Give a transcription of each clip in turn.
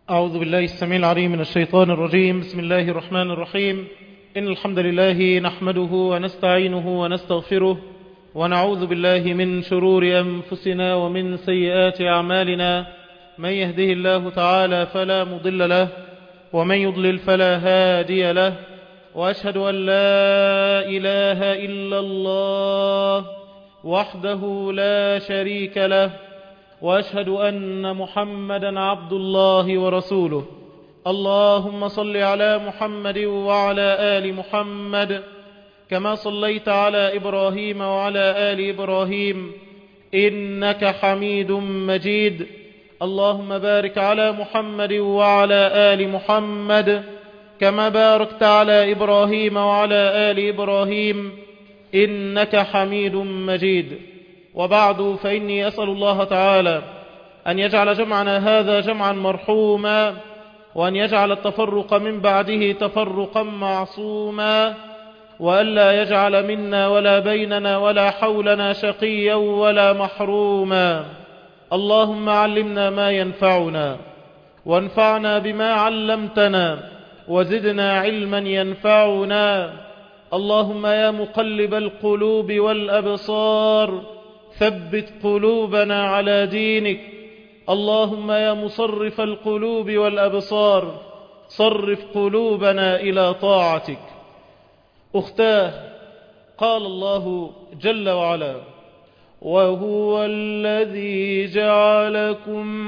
أعوذ بالله السميع العليم من الشيطان الرجيم بسم الله الرحمن الرحيم إن الحمد لله نحمده ونستعينه ونستغفره ونعوذ بالله من شرور أنفسنا ومن سيئات أعمالنا من يهده الله تعالى فلا مضل له ومن يضلل فلا هادي له وأشهد أن لا إله إلا الله وحده لا شريك له وأشهد أن محمدا عبد الله ورسوله اللهم صل على محمد وعلى آل محمد كما صليت على إبراهيم وعلى آل إبراهيم إنك حميد مجيد اللهم بارك على محمد وعلى آل محمد كما باركت على إبراهيم وعلى آل إبراهيم إنك حميد مجيد وبعد فإني أسأل الله تعالى أن يجعل جمعنا هذا جمعا مرحوما وأن يجعل التفرق من بعده تفرقا معصوما وألا يجعل منا ولا بيننا ولا حولنا شقيا ولا محروما اللهم علمنا ما ينفعنا وانفعنا بما علمتنا وزدنا علما ينفعنا اللهم يا مقلب القلوب والأبصار ثبت قلوبنا على دينك اللهم يا مصرف القلوب والأبصار صرف قلوبنا إلى طاعتك أختاه قال الله جل وعلا وهو الذي جعلكم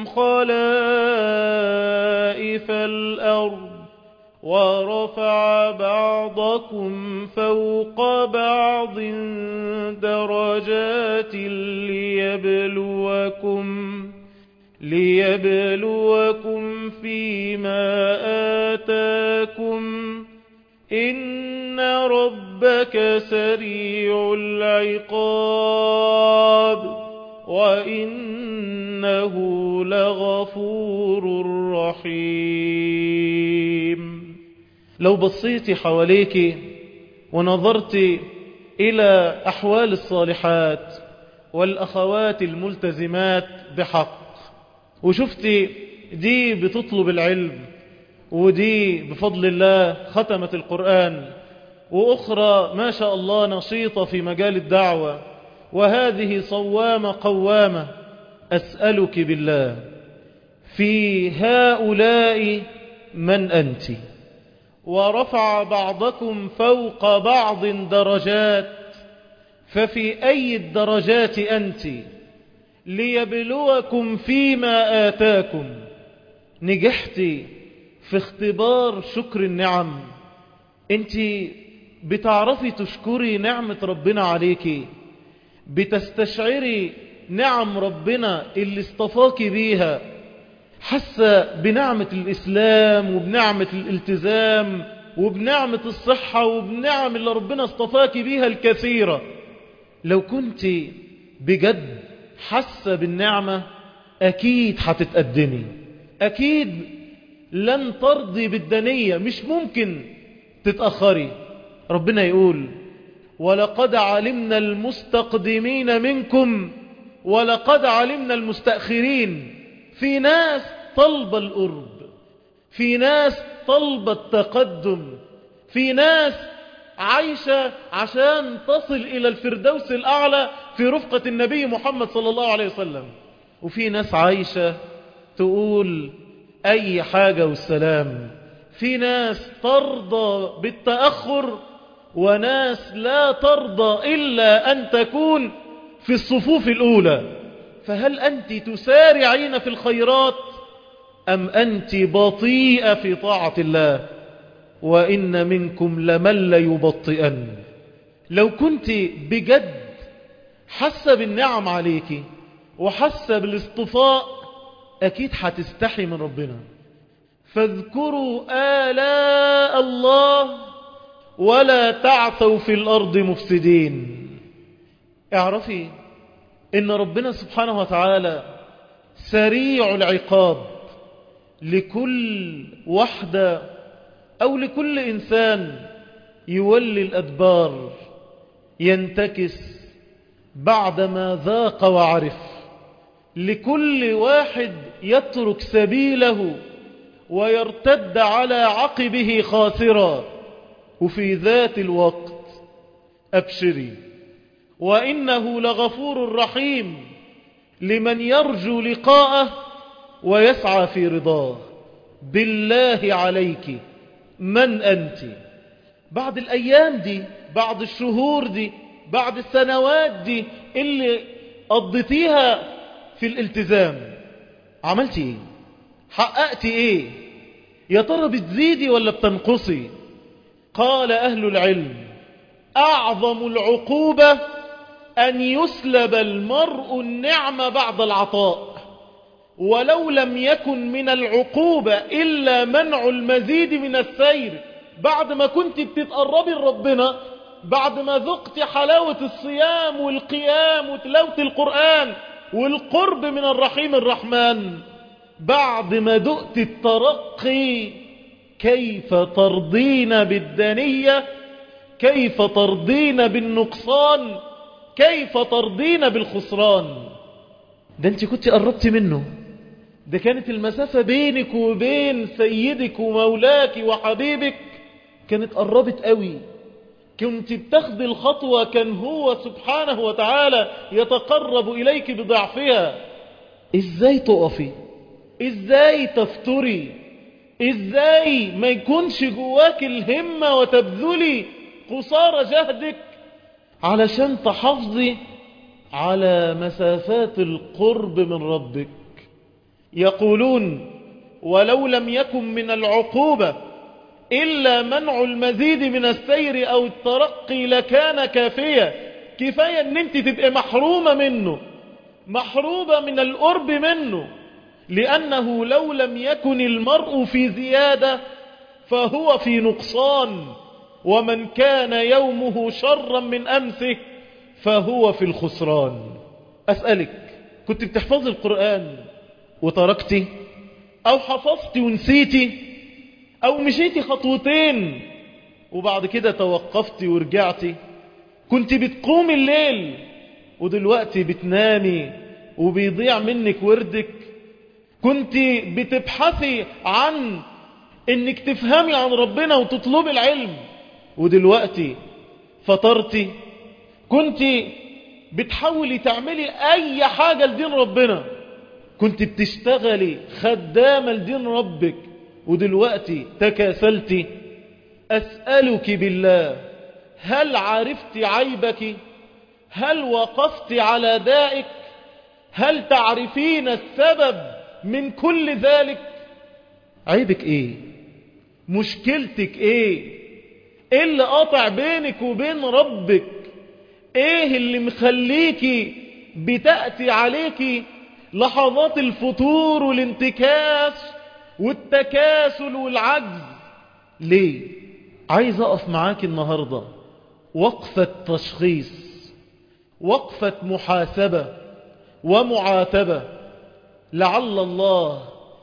خلائف الأرض ورفع بعضكم فوق بعض درجات ليبلوكم ليبلوكم فيما آتاكم إن ربك سريع العقاب وإنه لغفور رحيم لو بصيت حواليك ونظرت إلى أحوال الصالحات والأخوات الملتزمات بحق وشفت دي بتطلب العلم ودي بفضل الله ختمت القرآن وأخرى ما شاء الله نشيطة في مجال الدعوة وهذه صوامة قوامة أسألك بالله في هؤلاء من أنتِ ورفع بعضكم فوق بعض درجات ففي أي الدرجات أنت ليبلوكم فيما آتاكم نجحت في اختبار شكر النعم انت بتعرفي تشكري نعمة ربنا عليك بتستشعري نعم ربنا اللي اصطفاك بيها حاسة بنعمة الإسلام وبنعمة الالتزام وبنعمة الصحة وبنعم اللي ربنا اصطفاك بيها الكثيرة لو كنت بجد حاسة بالنعمة أكيد هتتقدمي أكيد لن ترضي بالدنية مش ممكن تتأخري ربنا يقول ولقد علمنا المستقدمين منكم ولقد علمنا المستأخرين في ناس طلب القرب في ناس طلب التقدم في ناس عايشة عشان تصل إلى الفردوس الأعلى في رفقة النبي محمد صلى الله عليه وسلم وفي ناس عايشة تقول أي حاجة والسلام في ناس ترضى بالتأخر وناس لا ترضى إلا أن تكون في الصفوف الأولى فهل أنت تسارعين في الخيرات أم أنت بطيئة في طاعة الله وإن منكم لمن ليبطئن لو كنت بجد حاسة بالنعم عليك وحاسة بالاصطفاء أكيد هتستحي من ربنا فاذكروا آلاء الله ولا تعثوا في الأرض مفسدين اعرفي إن ربنا سبحانه وتعالى سريع العقاب لكل وحدة أو لكل إنسان يولي الأدبار ينتكس بعدما ذاق وعرف لكل واحد يترك سبيله ويرتد على عقبه خاسرا وفي ذات الوقت أبشري وإنه لغفور رحيم لمن يرجو لقاءه ويسعى في رضاه بالله عليك من أنت بعد الأيام دي بعد الشهور دي بعد السنوات دي اللي قضيتيها في الالتزام عملتي ايه حققتي ايه يا ترى بتزيدي ولا بتنقصي قال أهل العلم أعظم العقوبة أن يسلب المرء النعمة بعد العطاء ولو لم يكن من العقوبة إلا منع المزيد من السير بعد ما كنت بتتقربي لربنا بعد ما ذقت حلاوة الصيام والقيام وتلاوة القرآن والقرب من الرحيم الرحمن بعد ما دقت الترقي كيف ترضين بالدنية كيف ترضين بالنقصان كيف ترضين بالخسران ده انت كنت قربت منه ده كانت المسافة بينك وبين سيدك ومولاك وحبيبك كانت قربت قوي كنت بتاخد الخطوة كان هو سبحانه وتعالى يتقرب إليك بضعفها ازاي تقفي ازاي تفتري ازاي ما يكونش جواك الهمة وتبذلي قصار جهدك علشان تحافظي على مسافات القرب من ربك يقولون ولو لم يكن من العقوبة إلا منع المزيد من السير أو الترقي لكان كافية كفاية ان انت تبقى محرومة منه محرومة من القرب منه لأنه لو لم يكن المرء في زيادة فهو في نقصان ومن كان يومه شرا من أمسه فهو في الخسران أسألك كنت بتحفظ القرآن وتركتي أو حفظتي ونسيتي أو مشيتي خطوتين وبعد كده توقفتي ورجعتي كنت بتقومي الليل ودلوقتي بتنامي وبيضيع منك وردك كنت بتبحثي عن انك تفهمي عن ربنا وتطلبي العلم ودلوقتي فطرتي كنت بتحاولي تعملي اي حاجة لدين ربنا كنت بتشتغلي خدامة لدين ربك ودلوقتي تكاسلتي أسألك بالله هل عرفت عيبك هل وقفت على دائك هل تعرفين السبب من كل ذلك عيبك ايه مشكلتك ايه ايه اللي قاطع بينك وبين ربك ايه اللي مخليكي بتأتي عليكي لحظات الفتور والانتكاس والتكاسل والعجز ليه عايز اقف معاك النهاردة وقفة تشخيص وقفة محاسبة ومعاتبة لعل الله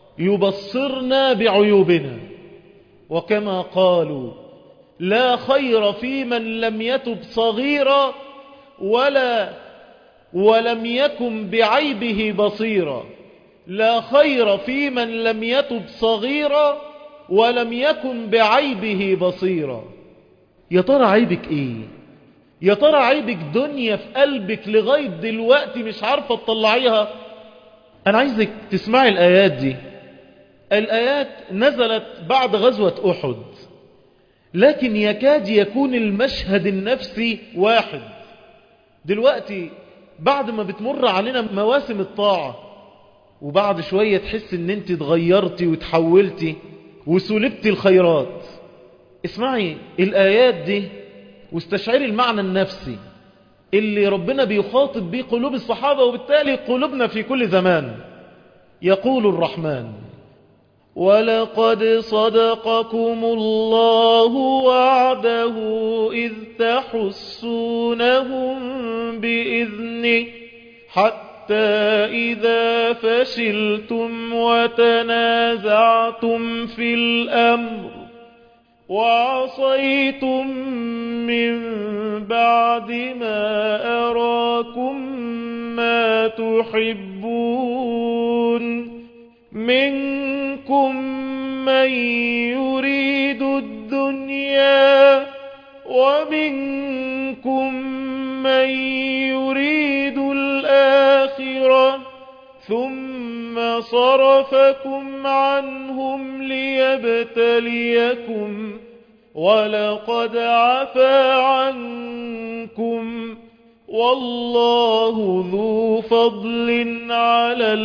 يبصرنا بعيوبنا وكما قالوا لا خير في من لم يتب صغيرا ولا ولم يكن بعيبه بصيرا لا خير في من لم يتب صغيرا ولم يكن بعيبه بصيرا يا ترى عيبك ايه يا ترى عيبك دنيا في قلبك لغاية دلوقتي مش عارفة تطلعيها انا عايزك تسمعي الايات دي الايات نزلت بعد غزوة احد لكن يكاد يكون المشهد النفسي واحد دلوقتي بعد ما بتمر علينا مواسم الطاعة وبعد شوية تحس ان انت اتغيرتي وتحولتي وسلبتي الخيرات اسمعي الآيات دي واستشعري المعنى النفسي اللي ربنا بيخاطب بيه قلوب الصحابة وبالتالي قلوبنا في كل زمان يقول الرحمن ولقد صدقكم الله وعده إذ تحسونهم بإذنه حتى إذا فشلتم وتنازعتم في الأمر وعصيتم من بعد ما أراكم ما تحبون منكم ومنكم من يريد الدنيا ومنكم من يريد الآخرة ثم صرفكم عنهم ليبتليكم ولقد عفا عنكم والله ذو فضل على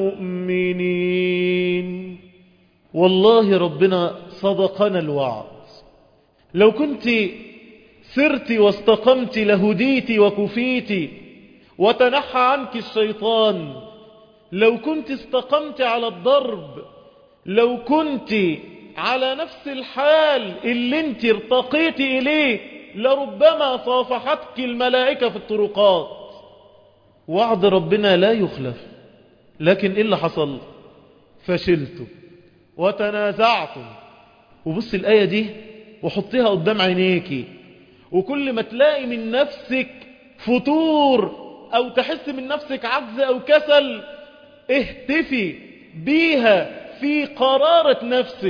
المؤمنين والله ربنا صدقنا الوعد لو كنت سرت واستقمت لهديت وكفيت وتنحى عنك الشيطان لو كنت استقمت على الضرب لو كنت على نفس الحال اللي انت ارتقيت اليه لربما صافحتك الملائكة في الطرقات وعد ربنا لا يخلف لكن ايه اللي حصل فشلتم وتنازعتم وبص الآية دي وحطيها قدام عينيكي وكل ما تلاقي من نفسك فتور او تحس من نفسك عجز او كسل اهتفي بيها في قرارة نفسك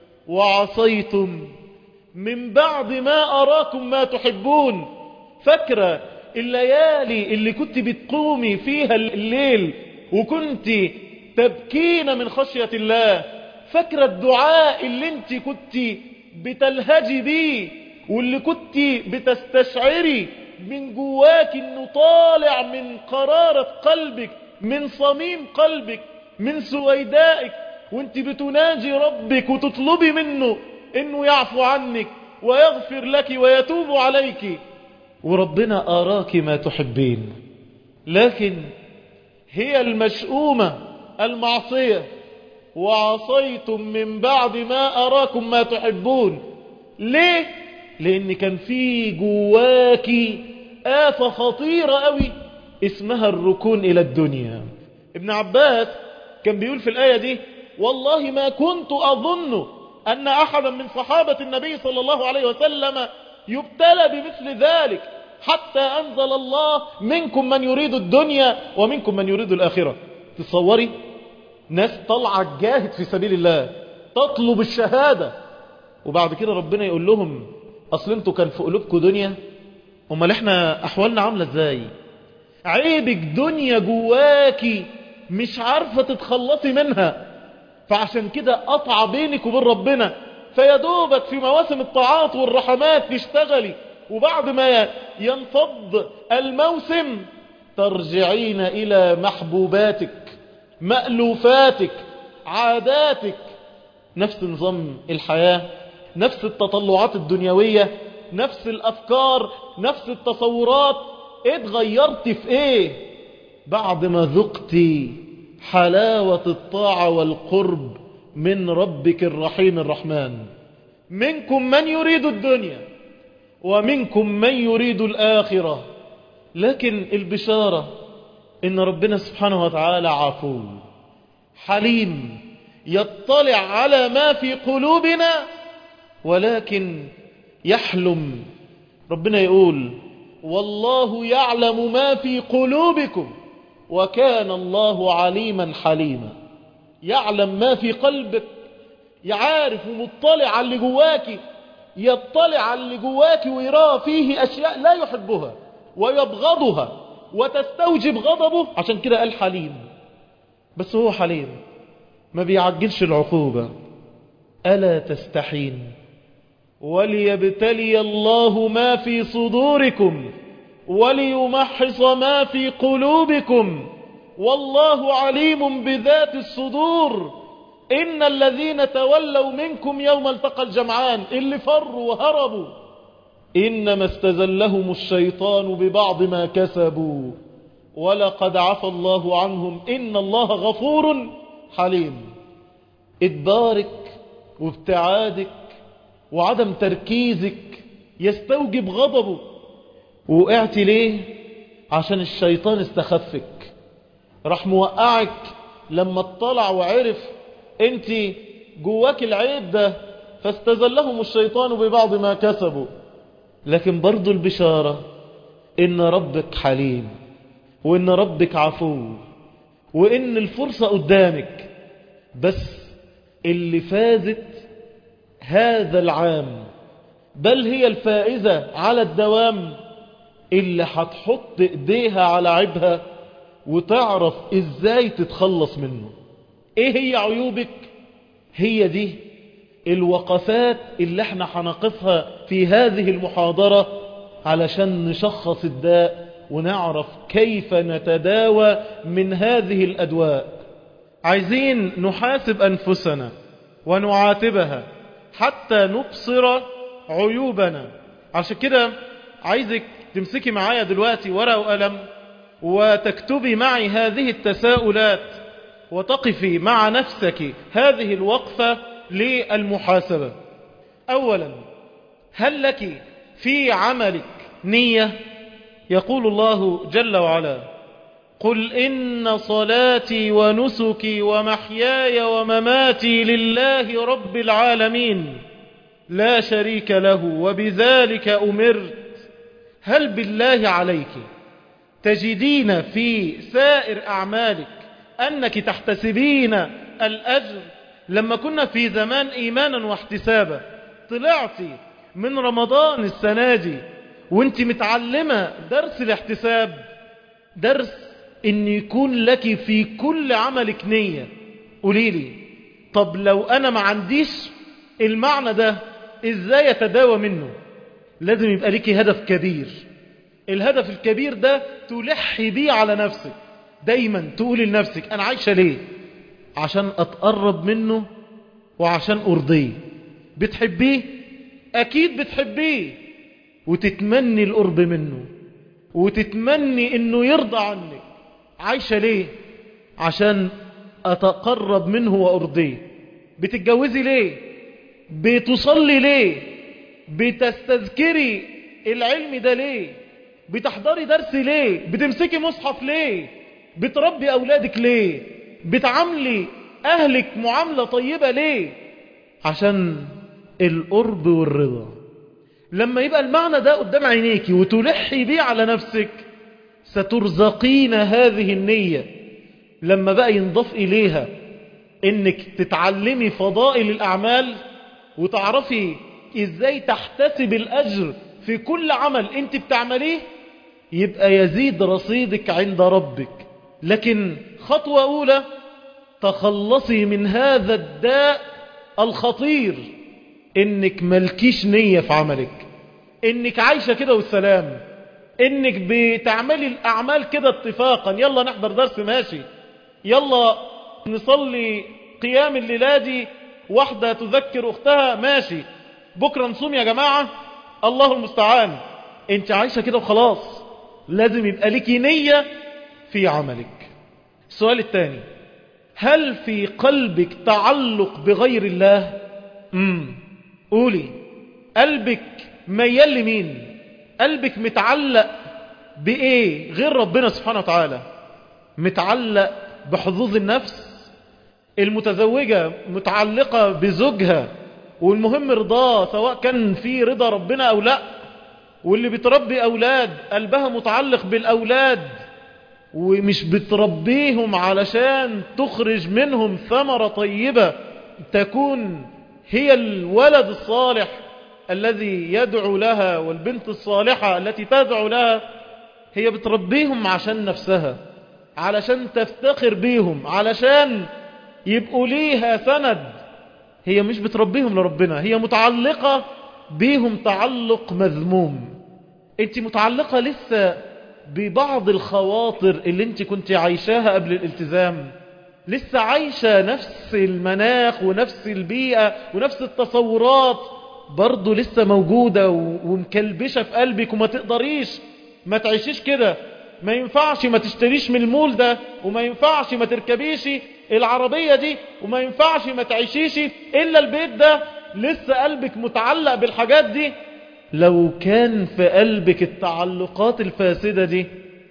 وعصيتم من بعد ما أراكم ما تحبون فاكرة الليالي اللي كنت بتقومي فيها الليل وكنت تبكين من خشية الله فاكرة الدعاء اللي انت كنت بتلهجي بيه واللي كنت بتستشعري من جواك انه طالع من قرارة قلبك من صميم قلبك من سويدائك وانت بتناجي ربك وتطلبي منه انه يعفو عنك ويغفر لك ويتوب عليك وربنا اراك ما تحبين لكن هي المشؤومة المعصية وعصيتم من بعد ما اراكم ما تحبون ليه لان كان في جواكي آفة خطيرة قوي اسمها الركون الى الدنيا ابن عباس كان بيقول في الآية دي والله ما كنت أظن أن أحدا من صحابة النبي صلى الله عليه وسلم يبتلى بمثل ذلك حتى أنزل الله منكم من يريد الدنيا ومنكم من يريد الآخرة تصوري ناس طلعة جاهد في سبيل الله تطلب الشهادة وبعد كده ربنا يقول لهم أصل انتوا كان في قلوبكم دنيا امال احنا أحوالنا عاملة ازاي عيبك دنيا جواكي مش عارفة تتخلصي منها فعشان كده قطع بينك وبين ربنا فيدوبك في مواسم الطاعات والرحمات تشتغلي وبعد ما ينفض الموسم ترجعين إلى محبوباتك مألوفاتك عاداتك نفس نظام الحياة نفس التطلعات الدنيوية نفس الأفكار نفس التصورات اتغيرت في ايه بعد ما ذقتي حلاوة الطاعة والقرب من ربك الرحيم الرحمن منكم من يريد الدنيا ومنكم من يريد الآخرة لكن البشارة إن ربنا سبحانه وتعالى عفو حليم يطلع على ما في قلوبنا ولكن يحلم ربنا يقول والله يعلم ما في قلوبكم وكان الله عليما حليما يعلم ما في قلبك يعارف ومطلع على اللي جواك يطلع على اللي جواك ويرى فيه أشياء لا يحبها ويبغضها وتستوجب غضبه عشان كده قال حليم بس هو حليم ما بيعجلش العقوبة ألا تستحين وليبتلي الله ما في صدوركم وليمحص ما في قلوبكم والله عليم بذات الصدور إن الذين تولوا منكم يوم التقى الجمعان اللي فروا وهربوا إنما استزلهم الشيطان ببعض ما كسبوا ولقد عفى الله عنهم إن الله غفور حليم إدبارك وابتعادك وعدم تركيزك يستوجب غضبه وقعت ليه عشان الشيطان استخفك راح موقعك لما اطلع وعرف انت جواك العيب ده فاستزلهم الشيطان ببعض ما كسبوا لكن برضو البشارة ان ربك حليم وان ربك عفو وان الفرصة قدامك بس اللي فازت هذا العام بل هي الفائزة على الدوام اللي هتحط ايديها على عيبها وتعرف ازاي تتخلص منه ايه هي عيوبك هي دي الوقفات اللي احنا هنقفها في هذه المحاضرة علشان نشخص الداء ونعرف كيف نتداوى من هذه الأدواء عايزين نحاسب أنفسنا ونعاتبها حتى نبصر عيوبنا عشان كده عايزك تمسكي معايا دلوقتي ورقة وقلم وتكتبي معي هذه التساؤلات وتقفي مع نفسك هذه الوقفة للمحاسبة أولا هل لك في عملك نية يقول الله جل وعلا قل إن صلاتي ونسكي ومحياي ومماتي لله رب العالمين لا شريك له وبذلك أمرت هل بالله عليك تجدين في سائر أعمالك أنك تحتسبين الأجر لما كنا في زمان إيمانا واحتسابا طلعتي من رمضان السنة دي وانت متعلمة درس الاحتساب درس ان يكون لك في كل عملك نية قوليلي طب لو انا ما عنديش المعنى ده ازاي اتداوى منه لازم يبقى لك هدف كبير الهدف الكبير ده تلحي بيه على نفسك دايما تقولي لنفسك انا عايشة ليه عشان اتقرب منه وعشان ارضيه بتحبيه اكيد بتحبيه وتتمني القرب منه وتتمني انه يرضى عنك عايشة ليه عشان اتقرب منه وارضيه بتتجوزي ليه بتصلي ليه بتستذكري العلم ده ليه بتحضري درس ليه بتمسكي مصحف ليه بتربي اولادك ليه بتعاملي اهلك معاملة طيبة ليه عشان القرب والرضا لما يبقى المعنى ده قدام عينيك وتلحي بيه على نفسك سترزقين هذه النية لما بقى ينضاف إليها انك تتعلمي فضائل الأعمال وتعرفي ازاي تحتسب الأجر في كل عمل انت بتعمليه يبقى يزيد رصيدك عند ربك لكن خطوة أولى تخلصي من هذا الداء الخطير انك ملكيش نية في عملك انك عايشة كده والسلام انك بتعملي الاعمال كده اتفاقا يلا نحضر درس ماشي يلا نصلي قيام الليلة دي واحدة تذكر اختها ماشي بكرة نصوم يا جماعة الله المستعان انت عايشة كده وخلاص لازم يبقى لك نية في عملك السؤال الثاني هل في قلبك تعلق بغير الله امم قولي قلبك ميال لمين قلبك متعلق بايه غير ربنا سبحانه وتعالى متعلق بحظوظ النفس المتزوجة متعلقة بزوجها والمهم رضاه سواء كان في رضا ربنا او لا واللي بتربي اولاد قلبها متعلق بالاولاد ومش بتربيهم علشان تخرج منهم ثمرة طيبة تكون هي الولد الصالح الذي يدعو لها والبنت الصالحة التي تدعو لها هي بتربيهم عشان نفسها علشان تفتخر بيهم علشان يبقوا ليها سند هي مش بتربيهم لربنا هي متعلقة بيهم تعلق مذموم انت متعلقة لسه ببعض الخواطر اللي انت كنت عايشاها قبل الالتزام لسه عايشة نفس المناخ ونفس البيئة ونفس التصورات برضو لسه موجودة ومكلبشة في قلبك وما تقدريش ما تعيشيش كده ما ينفعش ما تشتريش من المول ده وما ينفعش ما تركبيش العربية دي وما ينفعش ما تعيشيش إلا البيت ده لسه قلبك متعلق بالحاجات دي لو كان في قلبك التعلقات الفاسدة دي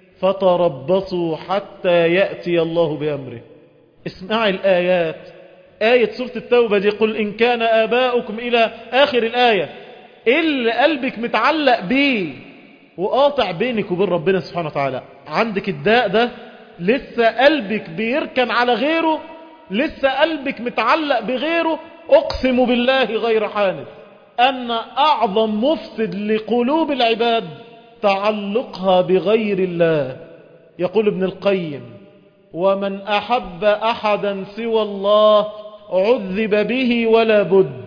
فتربصوا حتى يأتي الله بأمره اسمعي الآيات آية سورة التوبة دي قل إن كان آباؤكم إلى آخر الآية إيه اللي قلبك متعلق بيه وقاطع بينك وبين ربنا سبحانه وتعالى عندك الداء ده لسه قلبك بيركن على غيره لسه قلبك متعلق بغيره أقسم بالله غير حانث أن أعظم مفسد لقلوب العباد تعلقها بغير الله يقول ابن القيم ومن أحب أحدا سوى الله عذب به ولا بد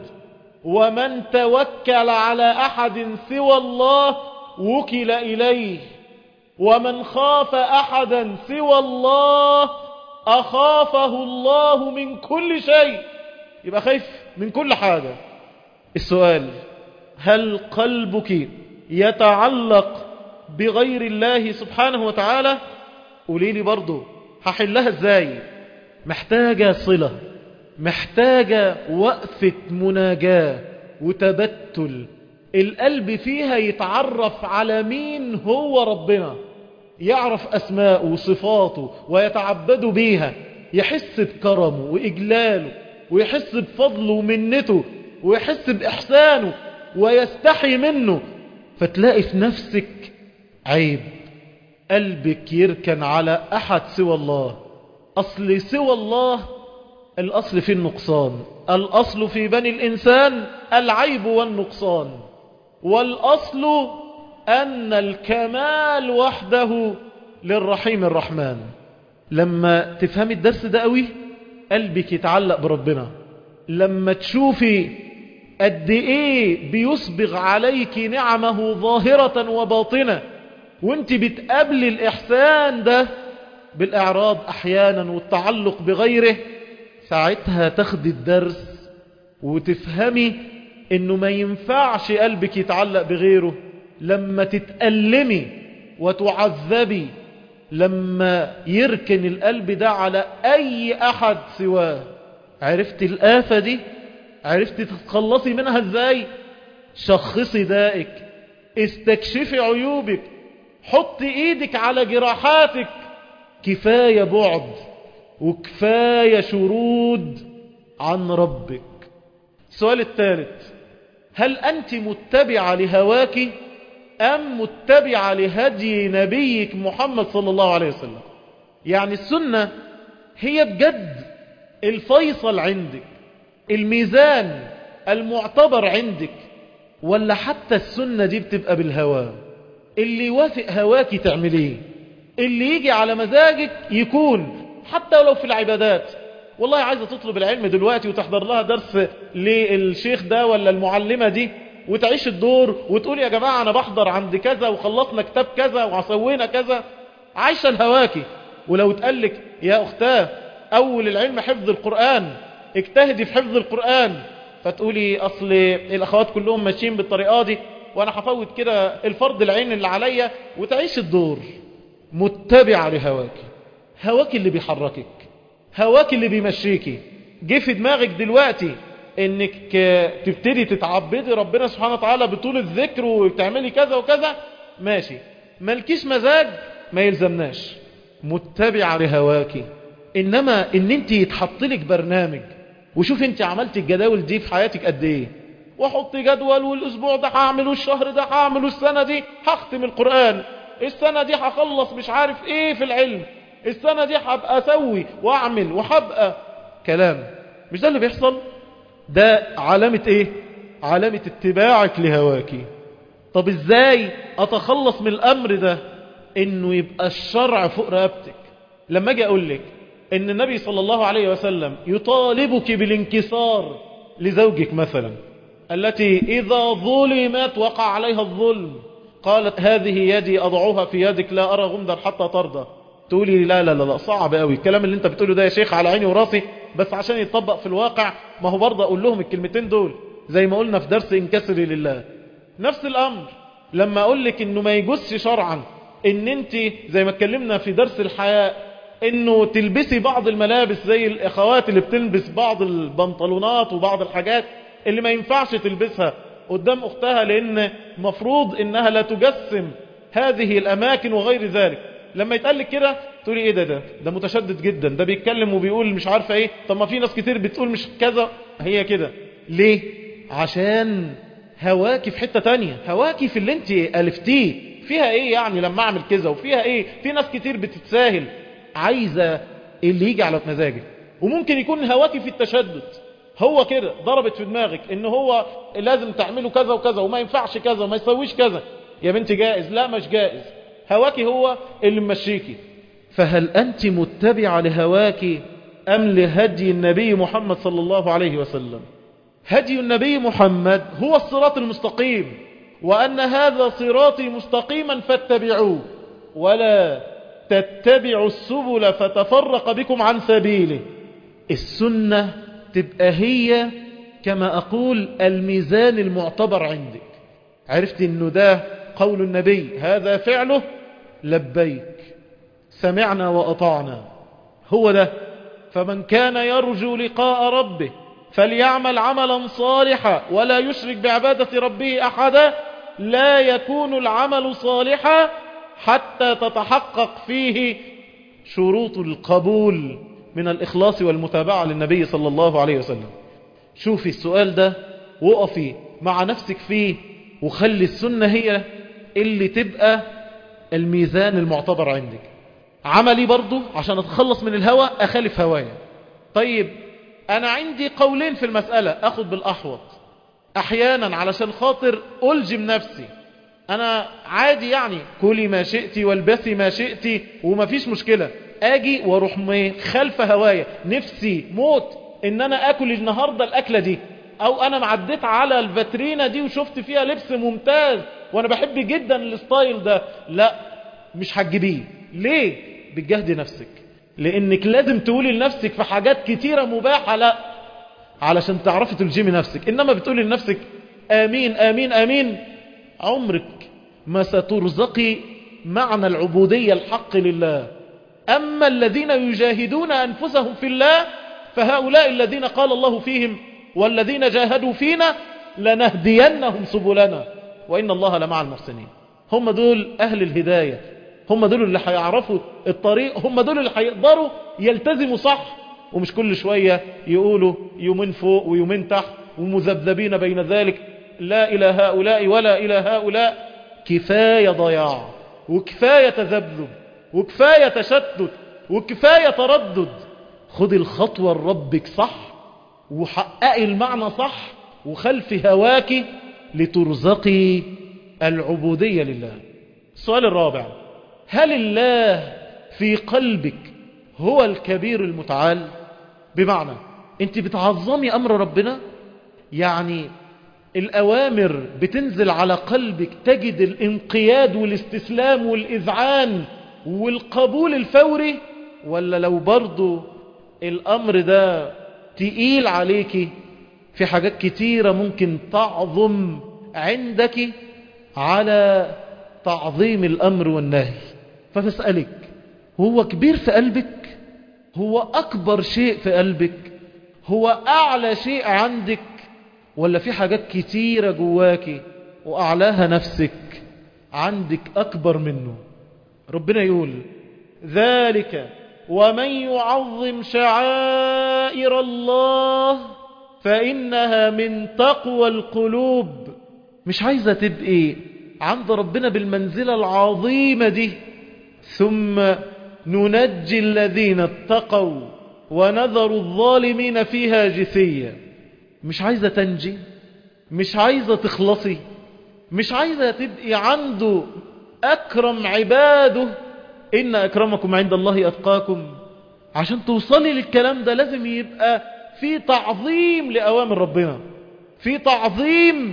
ومن توكل على أحد سوى الله وكل إليه ومن خاف أحدا سوى الله أخافه الله من كل شيء يبقى خايف من كل حاجة السؤال هل قلبك يتعلق بغير الله سبحانه وتعالى قولي لي برضو هحلها ازاي محتاجة صلة محتاجة وقفة مناجاة وتبتل القلب فيها يتعرف على مين هو ربنا يعرف أسماءه وصفاته ويتعبد بيها يحس بكرمه وإجلاله ويحس بفضله ومنته ويحس بإحسانه ويستحي منه فتلاقي في نفسك عيب قلبك يركن على أحد سوى الله أصل سوى الله الأصل في النقصان الأصل في بني الإنسان العيب والنقصان والأصل أن الكمال وحده للرحيم الرحمن لما تفهمي الدرس ده قوي قلبك يتعلق بربنا لما تشوفي قد ايه بيسبغ عليك نعمه ظاهرة وباطنة وانت بتقابلي الإحسان ده بالإعراض أحيانا والتعلق بغيره ساعتها تاخدي الدرس وتفهمي انه ما ينفعش قلبك يتعلق بغيره لما تتألمي وتعذبي لما يركن القلب ده على اي احد سواه عرفت الآفة دي عرفت تتخلصي منها ازاي شخصي دائك استكشفي عيوبك حط ايدك على جراحاتك كفاية بعد وكفاية شرود عن ربك السؤال الثالث هل أنت متبعة لهواك أم متبعة لهدي نبيك محمد صلى الله عليه وسلم يعني السنة هي بجد الفيصل عندك الميزان المعتبر عندك ولا حتى السنة دي بتبقى بالهوى اللي يوافق هواك تعمليه اللي يجي على مزاجك يكون حتى ولو في العبادات والله عايزة تطلب العلم دلوقتي وتحضر لها درس للشيخ ده ولا المعلمة دي وتعيش الدور وتقول يا جماعة أنا بحضر عند كذا وخلصنا كتاب كذا وسوينا كذا عايشة الهواكي ولو تقلك يا أختاه أول العلم حفظ القرآن اجتهدي في حفظ القرآن فتقولي أصل الأخوات كلهم ماشيين بالطريقة دي وأنا هفوت كده الفرض العين اللي عليا وتعيش الدور متبعة لهواك هواك اللي بيحركك هواك اللي بيمشيكي جه في دماغك دلوقتي انك تبتدي تتعبدي ربنا سبحانه وتعالى بطول الذكر وتعملي كذا وكذا ماشي مالكيش مزاج ما يلزمناش متبعة لهواكي انما ان انت يتحط لك برنامج وشوف انت عملت الجداول دي في حياتك قد ايه واحط جدول والاسبوع ده هعمل والشهر ده هعمل والسنة دي هختم القرآن السنة دي هخلص مش عارف ايه في العلم السنة دي هبقى اسوي واعمل وهبقى كلام مش ده اللي بيحصل ده علامة ايه علامة اتباعك لهواكي طب ازاي اتخلص من الامر ده انه يبقى الشرع فوق رقبتك لما اجي اقول لك ان النبي صلى الله عليه وسلم يطالبك بالانكسار لزوجك مثلا التي اذا ظلمت وقع عليها الظلم قالت هذه يدي اضعها في يدك لا ارى غمدا حتى ترضى تقولي لا لا لا لا صعب قوي الكلام اللي انت بتقوله ده يا شيخ على عيني وراسي بس عشان يتطبق في الواقع ما هو برضه اقول لهم الكلمتين دول زي ما قلنا في درس انكسري لله نفس الامر لما اقول لك انه ما يجوزش شرعا ان انت زي ما اتكلمنا في درس الحياء انه تلبسي بعض الملابس زي الاخوات اللي بتلبس بعض البنطلونات وبعض الحاجات اللي ما ينفعش تلبسها قدام اختها لان مفروض انها لا تجسم هذه الاماكن وغير ذلك لما يتقال لك كده تقولي ايه ده ده ده متشدد جدا ده بيتكلم وبيقول مش عارفه ايه طب ما في ناس كتير بتقول مش كذا هي كده ليه عشان هواكي في حتة تانية هواكي في اللي انت ألفتيه فيها ايه يعني لما اعمل كذا وفيها ايه في ناس كتير بتتساهل عايزة اللي يجي على مزاجك وممكن يكون هواكي في التشدد هو كده ضربت في دماغك ان هو لازم تعمله كذا وكذا وما ينفعش كذا وما يسويش كذا يا بنتي جائز لا مش جائز هواكي هو اللي ممشيكي فهل أنت متبعة لهواك أم لهدي النبي محمد صلى الله عليه وسلم هدي النبي محمد هو الصراط المستقيم وأن هذا صراطي مستقيما فاتبعوه ولا تتبعوا السبل فتفرق بكم عن سبيله السنة تبقى هي كما أقول الميزان المعتبر عندك عرفت أنه ده قول النبي هذا فعله لبيك سمعنا وأطعنا هو ده فمن كان يرجو لقاء ربه فليعمل عملا صالحا ولا يشرك بعبادة ربه أحدا لا يكون العمل صالحا حتى تتحقق فيه شروط القبول من الإخلاص والمتابعة للنبي صلى الله عليه وسلم شوفي السؤال ده وقفي مع نفسك فيه وخلي السنة هي اللي تبقى الميزان المعتبر عندك عملي برضو عشان اتخلص من الهوى اخالف هوايا طيب انا عندي قولين في المسألة اخد بالاحوط احيانا علشان خاطر الجم نفسي انا عادي يعني كلي ما شئت والبسي ما شئت ومفيش مشكلة اجي واروح خلف هوايا نفسي موت ان انا اكل النهاردة الاكلة دي او انا معديت على الفاترينا دي وشفت فيها لبس ممتاز وانا بحب جدا الستايل ده لا مش هتجيبيه ليه بتجهدي نفسك لانك لازم تقولي لنفسك في حاجات كتيرة مباحة لا علشان تعرفي تلجمي نفسك انما بتقولي لنفسك امين امين امين عمرك ما سترزقي معنى العبودية الحق لله اما الذين يجاهدون انفسهم في الله فهؤلاء الذين قال الله فيهم والذين جاهدوا فينا لنهدينهم سبلنا وإن الله لمع المحسنين هم دول أهل الهداية هم دول اللي هيعرفوا الطريق هم دول اللي هيقدروا يلتزموا صح ومش كل شوية يقولوا يومين فوق ويومين تحت ومذبذبين بين ذلك لا إلى هؤلاء ولا إلى هؤلاء كفاية ضياع وكفاية تذبذب وكفاية تشتت وكفاية تردد خذ الخطوة لربك صح وحققي المعنى صح وخلف هواك لترزقي العبودية لله السؤال الرابع هل الله في قلبك هو الكبير المتعال بمعنى انت بتعظمي امر ربنا يعني الاوامر بتنزل على قلبك تجد الانقياد والاستسلام والاذعان والقبول الفوري ولا لو برضو الامر ده تقيل عليك في حاجات كتيرة ممكن تعظم عندك على تعظيم الأمر والنهي فتسألك هو كبير في قلبك هو أكبر شيء في قلبك هو أعلى شيء عندك ولا في حاجات كتيرة جواك وأعلاها نفسك عندك أكبر منه ربنا يقول ذلك ومن يعظم شعائر الله فإنها من تقوى القلوب مش عايزة تبقي عند ربنا بالمنزلة العظيمة دي ثم ننجي الذين اتقوا ونذر الظالمين فيها جثية مش عايزة تنجي مش عايزة تخلصي مش عايزة تبقي عنده أكرم عباده إن أكرمكم عند الله أتقاكم عشان توصلي للكلام ده لازم يبقى في تعظيم لأوامر ربنا في تعظيم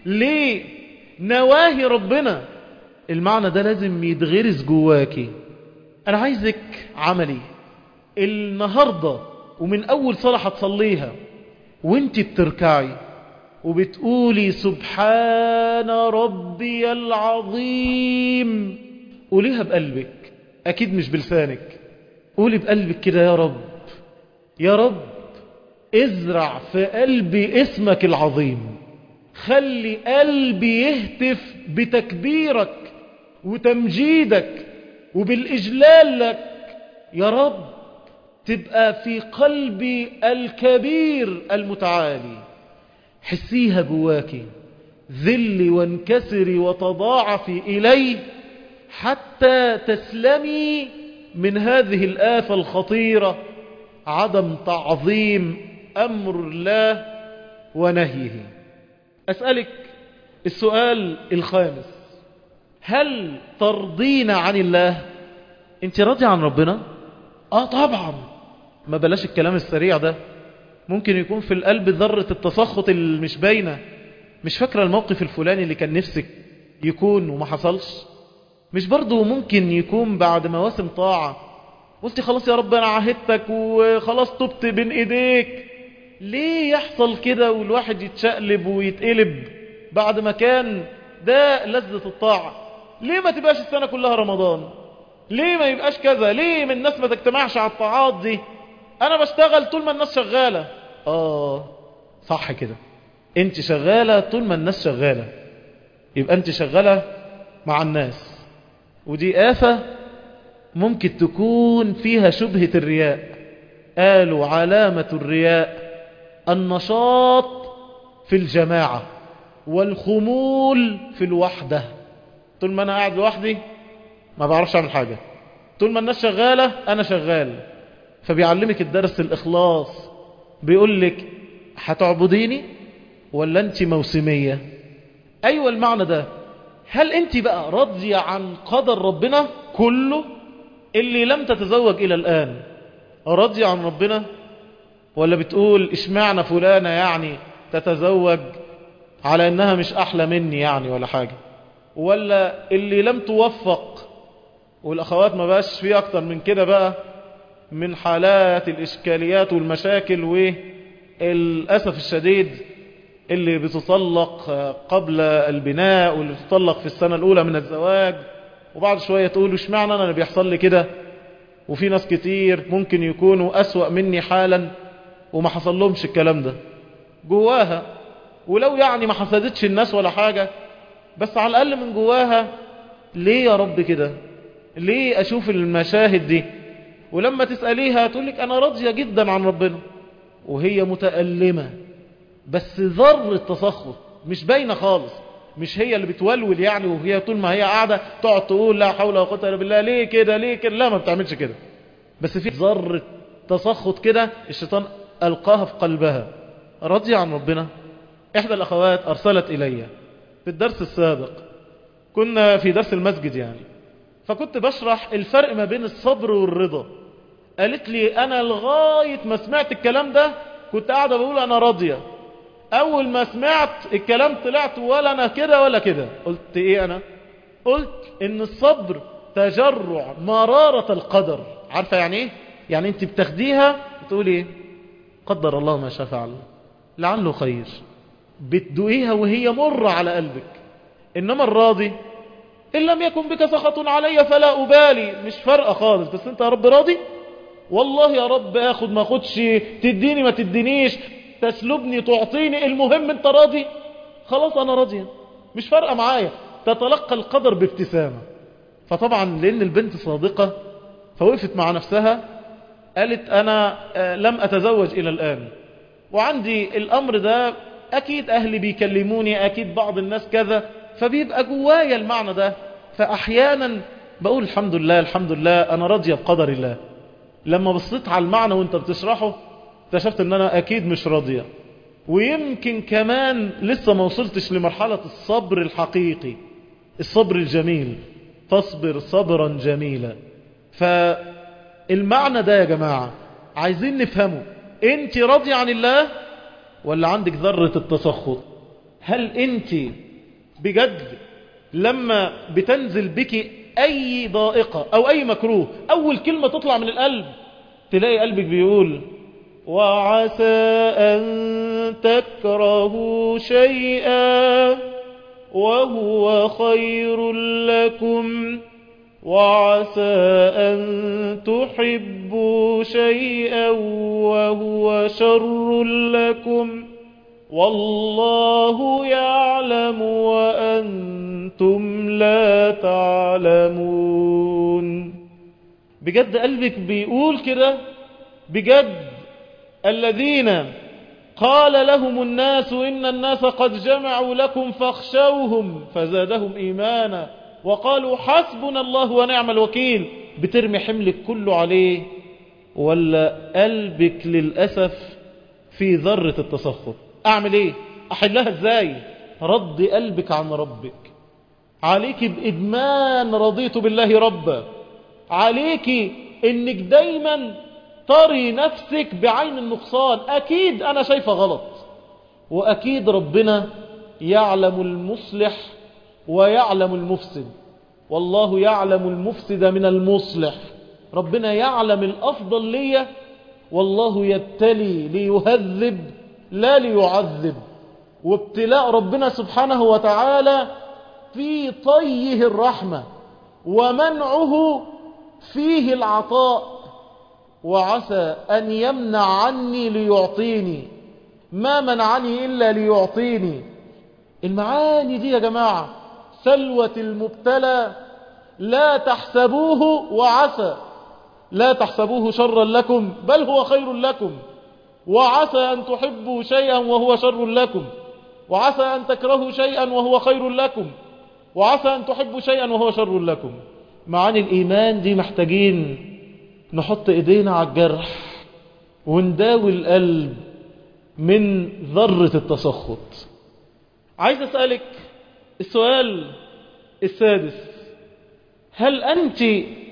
لنواهي ربنا المعنى ده لازم يتغرس جواكي أنا عايزك عملي النهاردة ومن أول صلاة هتصليها وانت بتركعي وبتقولي سبحان ربي العظيم قوليها بقلبك أكيد مش بلسانك قولي بقلبك كده يا رب يا رب ازرع في قلبي اسمك العظيم خلي قلبي يهتف بتكبيرك وتمجيدك وبالإجلال لك يا رب تبقى في قلبي الكبير المتعالي حسيها جواكي ذلي وانكسري وتضاعفي إليه حتى تسلمي من هذه الآفة الخطيرة عدم تعظيم أمر الله ونهيه أسألك السؤال الخامس هل ترضين عن الله انت راضي عن ربنا اه طبعا ما بلاش الكلام السريع ده ممكن يكون في القلب ذرة التسخط اللي مش باينة مش فاكرة الموقف الفلاني اللي كان نفسك يكون وما حصلش مش برضو ممكن يكون بعد مواسم طاعة قلت خلاص يا رب انا عهدتك وخلاص تبت بين ايديك ليه يحصل كده والواحد يتشقلب ويتقلب بعد ما كان ده لذة الطاعة ليه ما تبقاش السنة كلها رمضان ليه ما يبقاش كذا ليه من الناس ما تجتمعش على الطاعات دي انا بشتغل طول ما الناس شغالة اه صح كده انت شغالة طول ما الناس شغالة يبقى انت شغالة مع الناس ودي آفة ممكن تكون فيها شبهة الرياء قالوا علامة الرياء النشاط في الجماعة والخمول في الوحدة طول ما أنا قاعد لوحدي ما بعرفش أعمل حاجة طول ما الناس شغالة أنا شغال فبيعلمك الدرس الإخلاص بيقول لك هتعبديني ولا أنت موسمية أيوة المعنى ده هل أنت بقى راضية عن قدر ربنا كله اللي لم تتزوج إلى الآن راضية عن ربنا ولا بتقول اشمعنى فلانة يعني تتزوج على انها مش احلى مني يعني ولا حاجة ولا اللي لم توفق والاخوات ما بقاش فيه اكتر من كده بقى من حالات الاشكاليات والمشاكل والاسف الشديد اللي بتطلق قبل البناء واللي بتطلق في السنة الاولى من الزواج وبعد شوية تقول اشمعنى انا اللي بيحصل لي كده وفي ناس كتير ممكن يكونوا اسوأ مني حالا وما حصل لهمش الكلام ده جواها ولو يعني ما حسدتش الناس ولا حاجة بس على الأقل من جواها ليه يا رب كده ليه أشوف المشاهد دي ولما تسأليها تقولك أنا راضية جدا عن ربنا وهي متألمة بس ذر التسخط مش باينة خالص مش هي اللي بتولول يعني وهي طول ما هي قاعدة تقعد تقول لا حول ولا قوة الا بالله ليه كده ليه كده لا ما بتعملش كده بس في ذرة تسخط كده الشيطان ألقاها في قلبها راضية عن ربنا إحدى الأخوات أرسلت إلي في الدرس السابق كنا في درس المسجد يعني فكنت بشرح الفرق ما بين الصبر والرضا قالت لي أنا لغاية ما سمعت الكلام ده كنت قاعدة بقول أنا راضية أول ما سمعت الكلام طلعت ولا أنا كده ولا كده قلت إيه أنا قلت إن الصبر تجرع مرارة القدر عارفة يعني إيه يعني أنت بتاخديها بتقولي إيه قدر الله ما شاء فعل لعله خير بتدوقيها وهي مرة على قلبك إنما الراضي إن لم يكن بك سخط علي فلا أبالي مش فارقة خالص بس أنت يا رب راضي والله يا رب أخد ما أخدش تديني ما تدينيش تسلبني تعطيني المهم أنت راضي خلاص أنا راضية مش فارقة معايا تتلقى القدر بابتسامة فطبعا لأن البنت صادقة فوقفت مع نفسها قالت أنا لم أتزوج إلى الآن وعندي الأمر ده أكيد أهلي بيكلموني أكيد بعض الناس كذا فبيبقى جوايا المعنى ده فأحيانا بقول الحمد لله الحمد لله أنا راضية بقدر الله لما بصيت على المعنى وانت بتشرحه اكتشفت ان انا اكيد مش راضية ويمكن كمان لسه ما وصلتش لمرحلة الصبر الحقيقي الصبر الجميل تصبر صبرا جميلا فالمعنى ده يا جماعة عايزين نفهمه انت راضية عن الله ولا عندك ذرة التسخط هل انت بجد لما بتنزل بك اي ضائقة او اي مكروه اول كلمة تطلع من القلب تلاقي قلبك بيقول وعسى ان تكرهوا شيئا وهو خير لكم وعسى أن تحبوا شيئا وهو شر لكم والله يعلم وأنتم لا تعلمون بجد قلبك بيقول كده بجد الذين قال لهم الناس إن الناس قد جمعوا لكم فاخشوهم فزادهم إيمانا وقالوا حسبنا الله ونعم الوكيل بترمي حملك كله عليه ولا قلبك للأسف في ذرة التسخط أعمل إيه أحلها إزاي رد قلبك عن ربك عليك بإدمان رضيت بالله ربا عليك إنك دايما تري نفسك بعين النقصان أكيد أنا شايفة غلط وأكيد ربنا يعلم المصلح ويعلم المفسد والله يعلم المفسد من المصلح ربنا يعلم الأفضل لي والله يبتلي ليهذب لا ليعذب وابتلاء ربنا سبحانه وتعالى في طيه الرحمة ومنعه فيه العطاء وعسى أن يمنع عني ليعطيني ما منعني إلا ليعطيني المعاني دي يا جماعة سلوة المبتلى لا تحسبوه وعسى لا تحسبوه شرا لكم بل هو خير لكم وعسى أن تحبوا شيئا وهو شر لكم وعسى أن تكرهوا شيئا وهو خير لكم وعسى أن تحبوا شيئا وهو شر لكم معاني الإيمان دي محتاجين نحط إيدينا على الجرح ونداوي القلب من ذرة التسخط عايز أسألك السؤال السادس هل أنت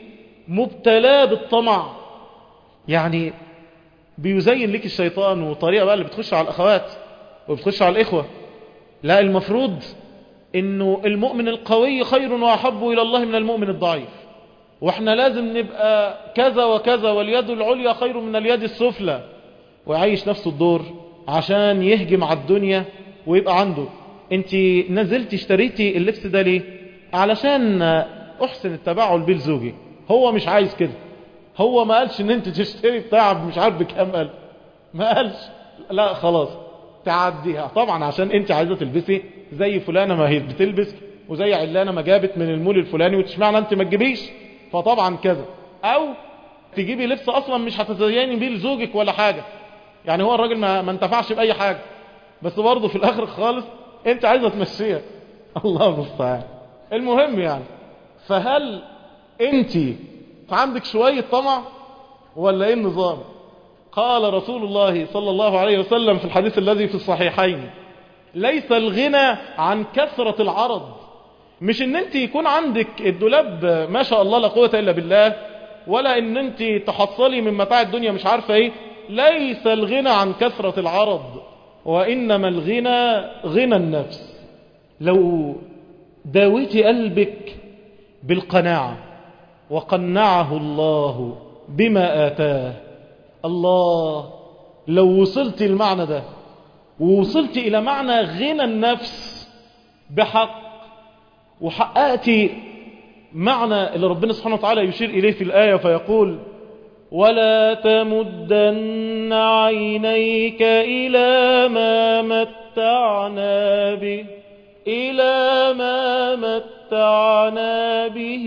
مبتلى بالطمع يعني بيزين لك الشيطان وطريقة بقى اللي بتخش على الأخوات وبتخش على الإخوة لا المفروض انه المؤمن القوي خير وأحب إلى الله من المؤمن الضعيف واحنا لازم نبقى كذا وكذا واليد العليا خير من اليد السفلى ويعيش نفسه الدور عشان يهجم على الدنيا ويبقى عنده انت نزلت اشتريتي اللبس ده ليه علشان احسن التباعل بيه لزوجي هو مش عايز كده هو ما قالش ان انت تشتري بتاع مش عارف بكام قال ما قالش لا خلاص تعديها طبعا عشان انت عايزه تلبسي زي فلانه ما هي بتلبس وزي علانه ما جابت من المول الفلاني وتشمعنى انت ما تجيبيش فطبعا كذا او تجيبي لبس اصلا مش هتزيني بيه لزوجك ولا حاجه يعني هو الراجل ما, ما انتفعش باي حاجه بس برضه في الاخر خالص انت عايزه تمشيها الله المستعان المهم يعني فهل انت عندك شويه طمع ولا ايه النظام قال رسول الله صلى الله عليه وسلم في الحديث الذي في الصحيحين ليس الغنى عن كثرة العرض مش ان انت يكون عندك الدولاب ما شاء الله لا قوة الا بالله ولا ان انت تحصلي من متاع الدنيا مش عارفة ايه ليس الغنى عن كثرة العرض وانما الغنى غنى النفس لو داويتي قلبك بالقناعة وقنعه الله بما آتاه الله لو وصلت المعنى ده ووصلت إلى معنى غنى النفس بحق وحققت معنى اللي ربنا سبحانه وتعالى يشير إليه في الآية فيقول ولا تمدن عينيك إلى ما متعنا به إلى ما متعنا به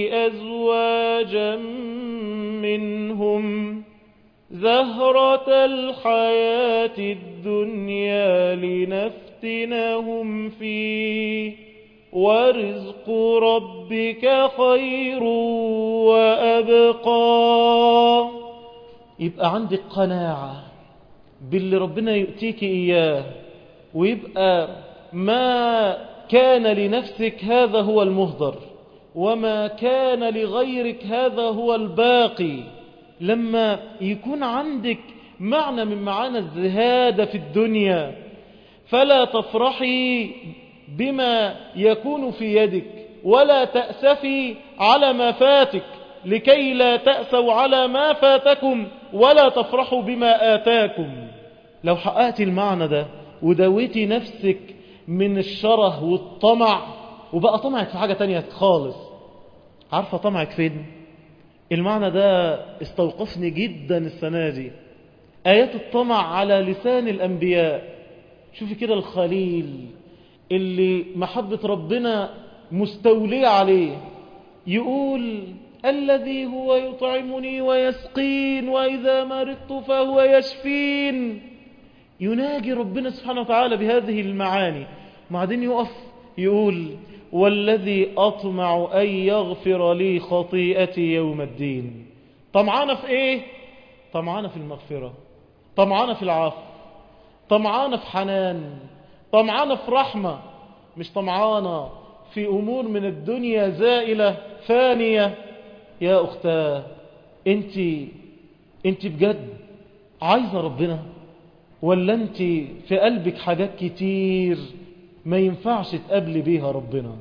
أزواجا منهم زهرة الحياة الدنيا لنفتنهم فيه ورزق ربك خير وأبقى يبقى عندك قناعة باللي ربنا يؤتيك إياه ويبقى ما كان لنفسك هذا هو المهدر وما كان لغيرك هذا هو الباقي لما يكون عندك معنى من معنى الزهادة في الدنيا فلا تفرحي بما يكون في يدك ولا تأسفي على ما فاتك لكي لا تأسوا على ما فاتكم ولا تفرحوا بما آتاكم لو حققت المعنى ده ودويتي نفسك من الشره والطمع وبقى طمعك في حاجة تانية خالص عارفة طمعك فين المعنى ده استوقفني جدا السنة دي آيات الطمع على لسان الأنبياء شوفي كده الخليل اللي محبة ربنا مستولية عليه يقول الذي هو يطعمني ويسقين وإذا مرضت فهو يشفين يناجي ربنا سبحانه وتعالى بهذه المعاني بعدين يقف يقول والذي أطمع أن يغفر لي خطيئتي يوم الدين طمعانة في إيه؟ طمعانة في المغفرة طمعانة في العفو طمعانة في حنان طمعانة في رحمة مش طمعانة في أمور من الدنيا زائلة فانية يا أختاه انت انت بجد عايزة ربنا ولا انت في قلبك حاجات كتير ما ينفعش تقابلي بيها ربنا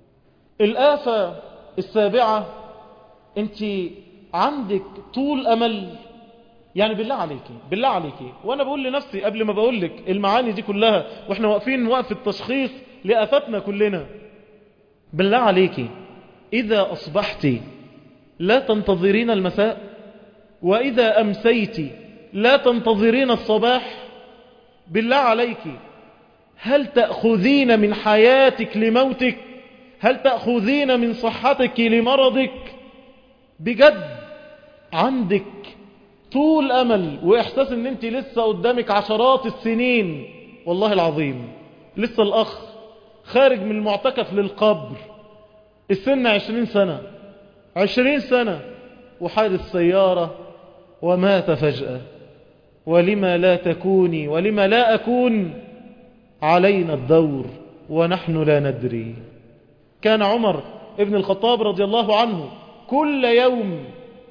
الآفة السابعة انت عندك طول أمل يعني بالله عليكي بالله عليكي وانا بقول لنفسي قبل ما بقول لك المعاني دي كلها واحنا واقفين وقف التشخيص لآفاتنا كلنا بالله عليكي إذا أصبحت لا تنتظرين المساء وإذا أمسيت لا تنتظرين الصباح بالله عليك هل تأخذين من حياتك لموتك هل تأخذين من صحتك لمرضك بجد عندك طول أمل وإحساس أن أنت لسه قدامك عشرات السنين والله العظيم لسه الأخ خارج من المعتكف للقبر السن عشرين سنة عشرين سنة وحادث سيارة ومات فجأة ولما لا تكوني ولما لا أكون علينا الدور ونحن لا ندري كان عمر ابن الخطاب رضي الله عنه كل يوم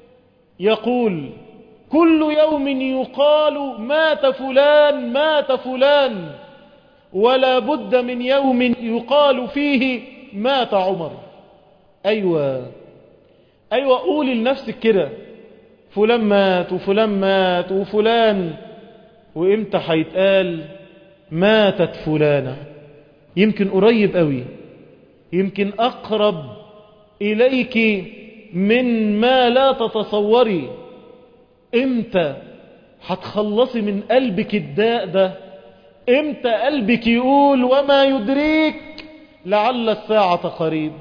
يقول كل يوم يقال مات فلان مات فلان ولا بد من يوم يقال فيه مات عمر أيوة أيوة قولي لنفسك كده فلان مات وفلان مات وفلان وإمتى هيتقال ماتت فلانة يمكن قريب قوي يمكن أقرب إليك من ما لا تتصوري امتى هتخلصي من قلبك الداء ده امتى قلبك يقول وما يدريك لعل الساعة قريب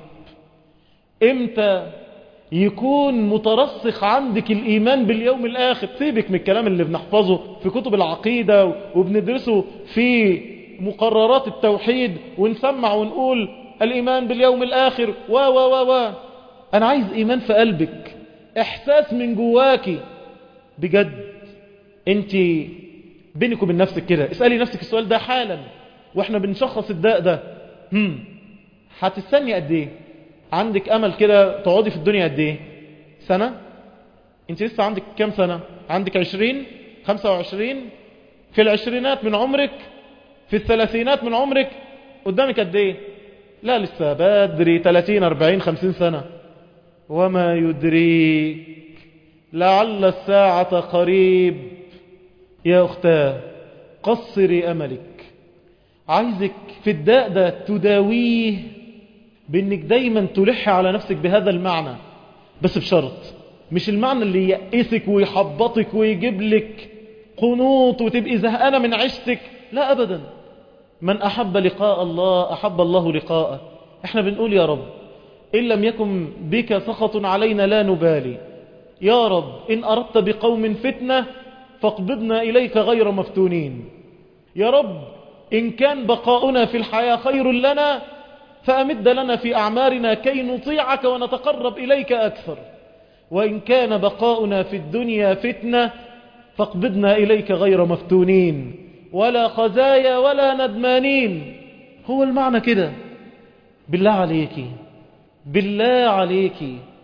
امتى يكون مترسخ عندك الإيمان باليوم الآخر سيبك من الكلام اللي بنحفظه في كتب العقيدة وبندرسه في مقررات التوحيد ونسمع ونقول الإيمان باليوم الآخر و و و و أنا عايز إيمان في قلبك إحساس من جواكي بجد أنت بينك وبين نفسك كده اسألي نفسك السؤال ده حالا وإحنا بنشخص الداء ده هم هتستني قد إيه عندك أمل كده تقعدي في الدنيا قد إيه سنة أنت لسه عندك كام سنة عندك عشرين خمسة وعشرين في العشرينات من عمرك في الثلاثينات من عمرك قدامك قد إيه لا لسه بدري 30 40 50 سنة وما يدريك لعل الساعة قريب يا أختاه قصري أملك عايزك في الداء ده تداويه بأنك دايما تلح على نفسك بهذا المعنى بس بشرط مش المعنى اللي يأسك ويحبطك ويجيب لك قنوط وتبقي زهقانة من عشتك لا أبدا من أحب لقاء الله أحب الله لقاءه احنا بنقول يا رب إن لم يكن بك سخط علينا لا نبالي يا رب إن أردت بقوم فتنة فاقبضنا إليك غير مفتونين يا رب إن كان بقاؤنا في الحياة خير لنا فأمد لنا في أعمارنا كي نطيعك ونتقرب إليك أكثر وإن كان بقاؤنا في الدنيا فتنة فاقبضنا إليك غير مفتونين ولا خزايا ولا ندمانين هو المعنى كده بالله عليك بالله عليك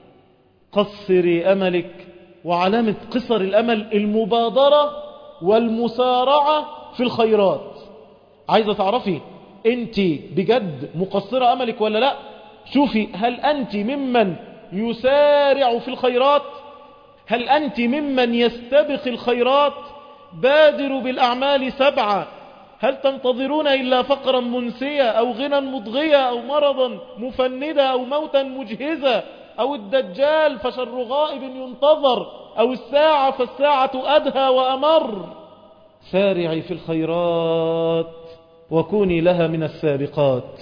قصري أملك وعلامة قصر الأمل المبادرة والمسارعة في الخيرات عايزة تعرفي انت بجد مقصرة أملك ولا لا شوفي هل أنت ممن يسارع في الخيرات هل أنت ممن يستبق الخيرات بادروا بالأعمال سبعة هل تنتظرون إلا فقرا منسيا أو غنى مضغيا أو مرضا مفندا أو موتا مجهزا أو الدجال فشر غائب ينتظر أو الساعة فالساعة أدهى وأمر سارعي في الخيرات وكوني لها من السابقات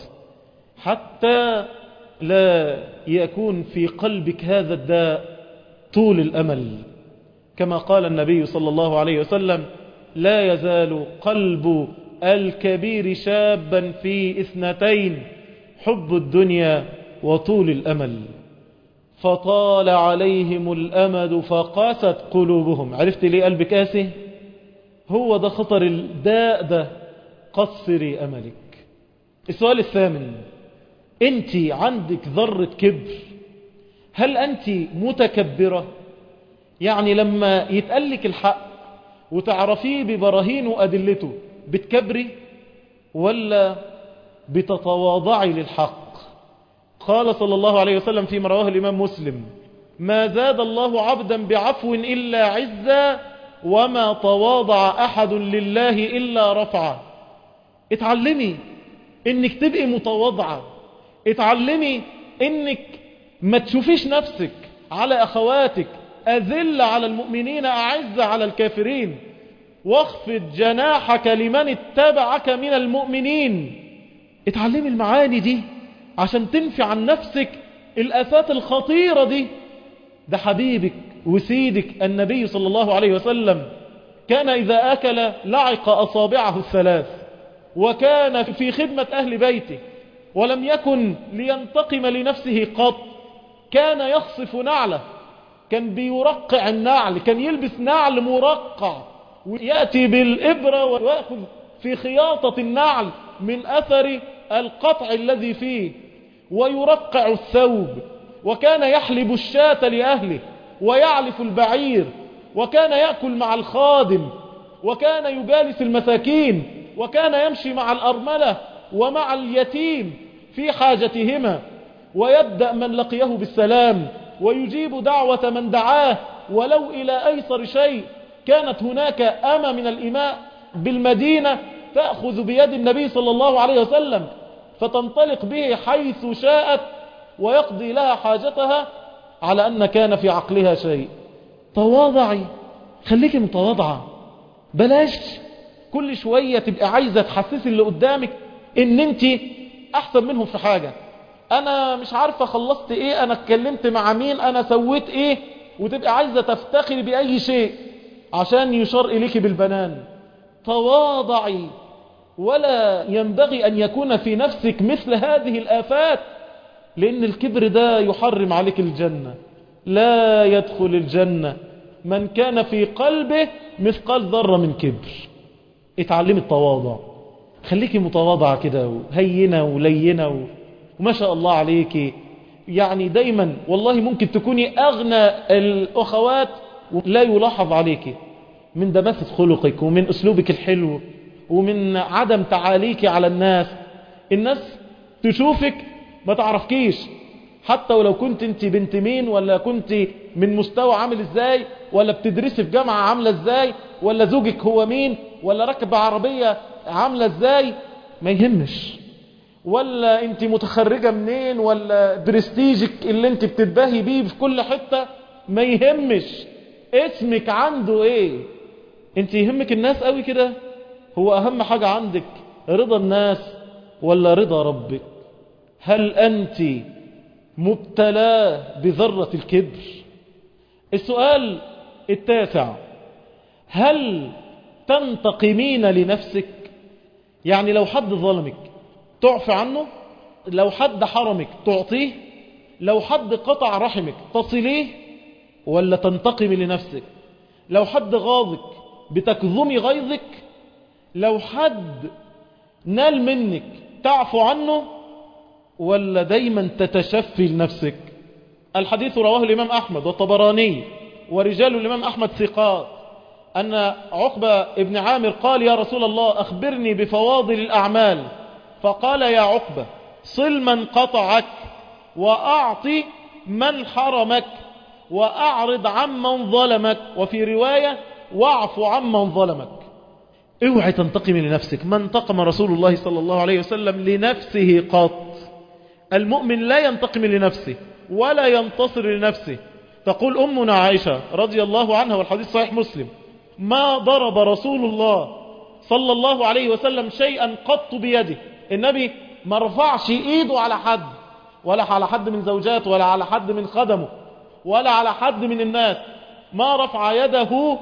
حتى لا يكون في قلبك هذا الداء طول الأمل كما قال النبي صلى الله عليه وسلم لا يزال قلب الكبير شابا في اثنتين حب الدنيا وطول الأمل فطال عليهم الأمد فقاست قلوبهم عرفت ليه قلبك قاسي هو ده خطر الداء ده قصري أملك السؤال الثامن انت عندك ذرة كبر هل أنت متكبرة يعني لما يتقلك الحق وتعرفيه ببراهين وأدلته بتكبري ولا بتتواضعي للحق قال صلى الله عليه وسلم فيما رواه الإمام مسلم ما زاد الله عبدا بعفو إلا عزا وما تواضع أحد لله إلا رفعه اتعلمي انك تبقي متواضعة اتعلمي انك ما تشوفيش نفسك على أخواتك أذل على المؤمنين أعز على الكافرين واخفض جناحك لمن اتبعك من المؤمنين اتعلمي المعاني دي عشان تنفي عن نفسك الآفات الخطيرة دي ده حبيبك وسيدك النبي صلى الله عليه وسلم كان إذا أكل لعق أصابعه الثلاث وكان في خدمة أهل بيته ولم يكن لينتقم لنفسه قط كان يخصف نعله كان بيرقع النعل كان يلبس نعل مرقع ويأتي بالإبرة ويأخذ في خياطة النعل من أثر القطع الذي فيه ويرقع الثوب وكان يحلب الشاة لأهله ويعلف البعير وكان يأكل مع الخادم وكان يجالس المساكين وكان يمشي مع الأرملة ومع اليتيم في حاجتهما ويبدأ من لقيه بالسلام ويجيب دعوة من دعاه ولو إلى أيسر شيء كانت هناك أمة من الإماء بالمدينة تأخذ بيد النبي صلى الله عليه وسلم فتنطلق به حيث شاءت ويقضي لها حاجتها على أن كان في عقلها شيء تواضعي خليكي متواضعة بلاش كل شوية تبقى عايزة تحسسي اللي قدامك ان انت احسن منهم في حاجة انا مش عارفة خلصت ايه انا اتكلمت مع مين انا سويت ايه وتبقى عايزة تفتخري باي شيء عشان يشار اليك بالبنان تواضعي ولا ينبغي ان يكون في نفسك مثل هذه الافات لان الكبر ده يحرم عليك الجنة لا يدخل الجنة من كان في قلبه مثقال ذرة من كبر اتعلمي التواضع خليكي متواضعة كده وهينة ولينة و... وما شاء الله عليك يعني دايما والله ممكن تكوني أغنى الأخوات ولا يلاحظ عليك من دماثة خلقك ومن أسلوبك الحلو ومن عدم تعاليك على الناس الناس تشوفك ما تعرفكيش حتى ولو كنت انت بنت مين ولا كنت من مستوى عامل ازاي ولا بتدرسي في جامعة عاملة ازاي ولا زوجك هو مين ولا راكب عربية عاملة ازاي ما يهمش ولا انت متخرجة منين ولا برستيجك اللي انت بتتباهي بيه في كل حتة ما يهمش اسمك عنده ايه انت يهمك الناس قوي كده هو اهم حاجة عندك رضا الناس ولا رضا ربك هل انت مبتلاه بذرة الكبر السؤال التاسع هل تنتقمين لنفسك يعني لو حد ظلمك تعفي عنه لو حد حرمك تعطيه لو حد قطع رحمك تصليه ولا تنتقمي لنفسك لو حد غاضك بتكظمي غيظك لو حد نال منك تعفو عنه ولا دايما تتشفي لنفسك الحديث رواه الإمام أحمد والطبراني ورجال الإمام أحمد ثقات أن عقبة ابن عامر قال يا رسول الله أخبرني بفواضل الأعمال فقال يا عقبة صل من قطعك وأعطي من حرمك وأعرض عمن ظلمك وفي رواية واعف عمن ظلمك اوعي تنتقم لنفسك ما انتقم رسول الله صلى الله عليه وسلم لنفسه قط المؤمن لا ينتقم لنفسه ولا ينتصر لنفسه تقول أمنا عائشة رضي الله عنها والحديث صحيح مسلم ما ضرب رسول الله صلى الله عليه وسلم شيئا قط بيده النبي ما رفعش ايده على حد ولا على حد من زوجاته ولا على حد من خدمه ولا على حد من الناس ما رفع يده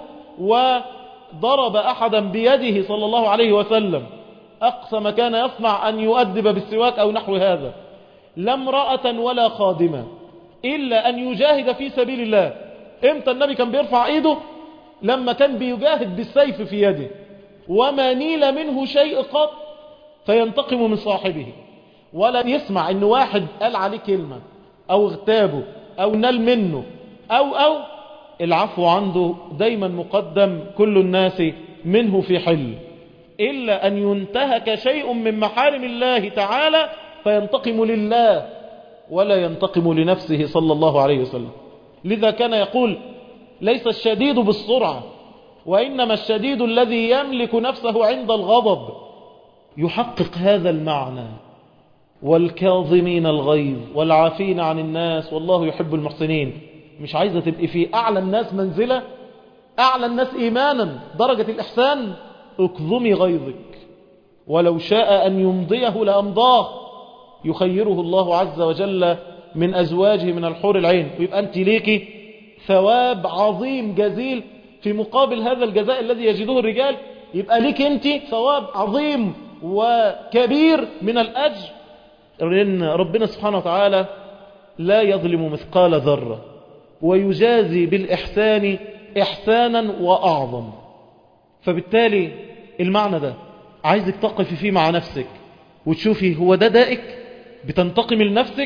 وضرب أحدا بيده صلى الله عليه وسلم أقصى ما كان يصنع أن يؤدب بالسواك أو نحو هذا لا امرأة ولا خادمة إلا أن يجاهد في سبيل الله إمتى النبي كان بيرفع إيده لما كان بيجاهد بالسيف في يده وما نيل منه شيء قط فينتقم من صاحبه ولا يسمع ان واحد قال عليه كلمة او اغتابه او نال منه او او العفو عنده دايما مقدم كل الناس منه في حل إلا أن ينتهك شيء من محارم الله تعالى فينتقم لله ولا ينتقم لنفسه صلى الله عليه وسلم لذا كان يقول ليس الشديد بالسرعة وإنما الشديد الذي يملك نفسه عند الغضب يحقق هذا المعنى والكاظمين الغيظ والعافين عن الناس والله يحب المحسنين مش عايزة تبقي في أعلى الناس منزلة أعلى الناس إيمانا درجة الإحسان اكظمي غيظك ولو شاء أن يمضيه لأمضاه يخيره الله عز وجل من أزواجه من الحور العين ويبقى أنت ليكي ثواب عظيم جزيل في مقابل هذا الجزاء الذي يجده الرجال يبقى ليك أنت ثواب عظيم وكبير من الأجر لأن ربنا سبحانه وتعالى لا يظلم مثقال ذرة ويجازي بالإحسان إحسانا وأعظم فبالتالي المعنى ده عايزك تقفي فيه مع نفسك وتشوفي هو ده دائك بتنتقم لنفسك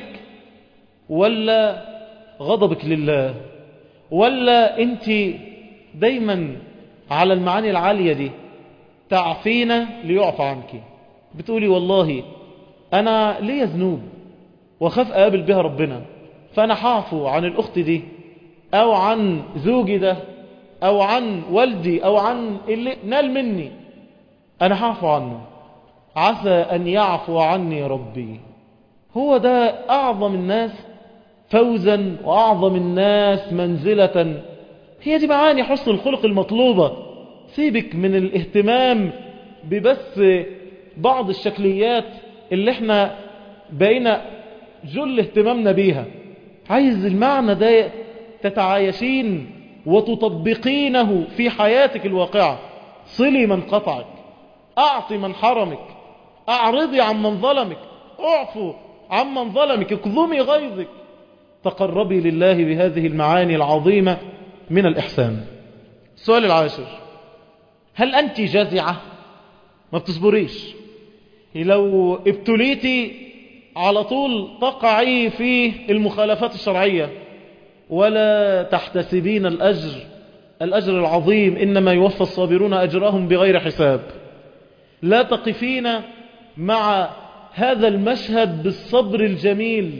ولا غضبك لله ولا انت دايما على المعاني العالية دي تعفينا ليعفى عنك بتقولي والله انا ليا ذنوب واخاف اقابل بها ربنا فانا حعفو عن الاخت دي او عن زوجي ده او عن والدي او عن اللي نال مني انا حعفو عنه عسى ان يعفو عني ربي هو ده اعظم الناس فوزا واعظم الناس منزلة هي دي معاني حسن الخلق المطلوبة سيبك من الاهتمام ببس بعض الشكليات اللي احنا بقينا جل اهتمامنا بيها عايز المعنى ده تتعايشين وتطبقينه في حياتك الواقعة صلي من قطعك أعطي من حرمك أعرضي عن من ظلمك أعفو عن من ظلمك اكظمي غيظك تقربي لله بهذه المعاني العظيمة من الإحسان السؤال العاشر هل أنت جازعة ما بتصبريش لو ابتليتي على طول تقعي في المخالفات الشرعية ولا تحتسبين الأجر الأجر العظيم إنما يوفى الصابرون أجرهم بغير حساب لا تقفين مع هذا المشهد بالصبر الجميل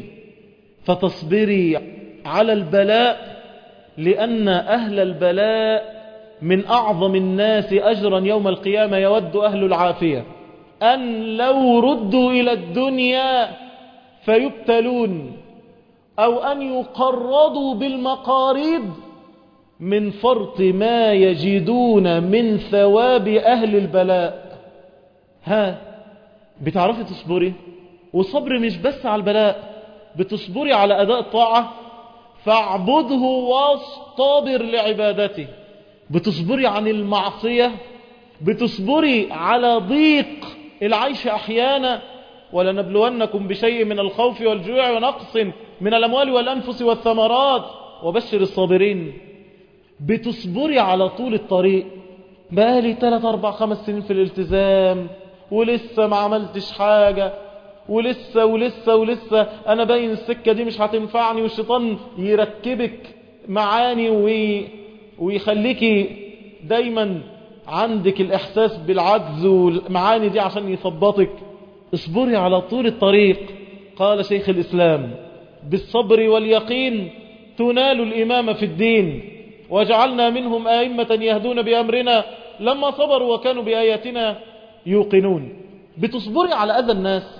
فتصبري على البلاء لأن أهل البلاء من أعظم الناس أجرا يوم القيامة يود أهل العافية أن لو ردوا إلى الدنيا فيبتلون أو أن يقرضوا بالمقاريض من فرط ما يجدون من ثواب أهل البلاء ها بتعرفي تصبري والصبر مش بس على البلاء بتصبري على أداء الطاعة فاعبده واصطبر لعبادته بتصبري عن المعصية بتصبري على ضيق العيش أحيانا ولنبلونكم بشيء من الخوف والجوع ونقص من الأموال والأنفس والثمرات وبشر الصابرين بتصبري على طول الطريق بقالي 3 4 5 سنين في الالتزام ولسه ما عملتش حاجة ولسه ولسه ولسه انا باين السكة دي مش هتنفعني والشيطان يركبك معاني وي ويخليكي دايما عندك الاحساس بالعجز والمعاني دي عشان يثبطك اصبري على طول الطريق قال شيخ الاسلام بالصبر واليقين تنال الامامة في الدين وجعلنا منهم ائمة يهدون بامرنا لما صبروا وكانوا باياتنا يوقنون بتصبري على اذى الناس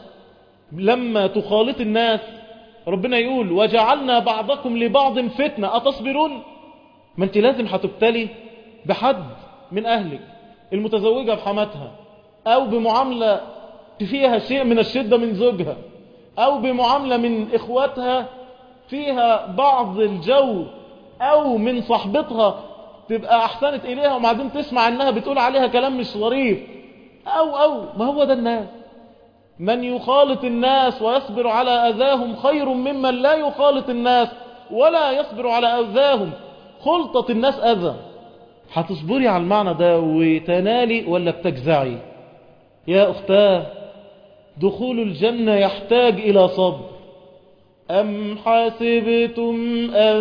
لما تخالط الناس ربنا يقول وجعلنا بعضكم لبعض فتنة أتصبرون ما انت لازم هتبتلي بحد من أهلك المتزوجة بحماتها أو بمعاملة فيها شيء من الشدة من زوجها أو بمعاملة من إخواتها فيها بعض الجو أو من صاحبتها تبقى أحسنت إليها وبعدين تسمع أنها بتقول عليها كلام مش ظريف أو أو ما هو ده الناس من يخالط الناس ويصبر على أذاهم خير ممن لا يخالط الناس ولا يصبر على أذاهم خلطة الناس أذى هتصبري على المعنى ده وتنالي ولا بتجزعي يا أختاه دخول الجنة يحتاج إلى صبر أم حسبتم أن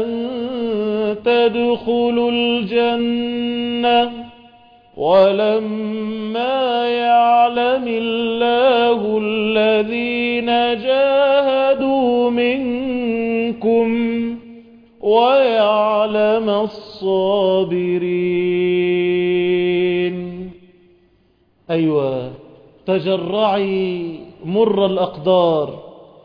تدخلوا الجنة ولما يعلم الله الذين جاهدوا منكم ويعلم الصابرين أيوة تجرعي مر الأقدار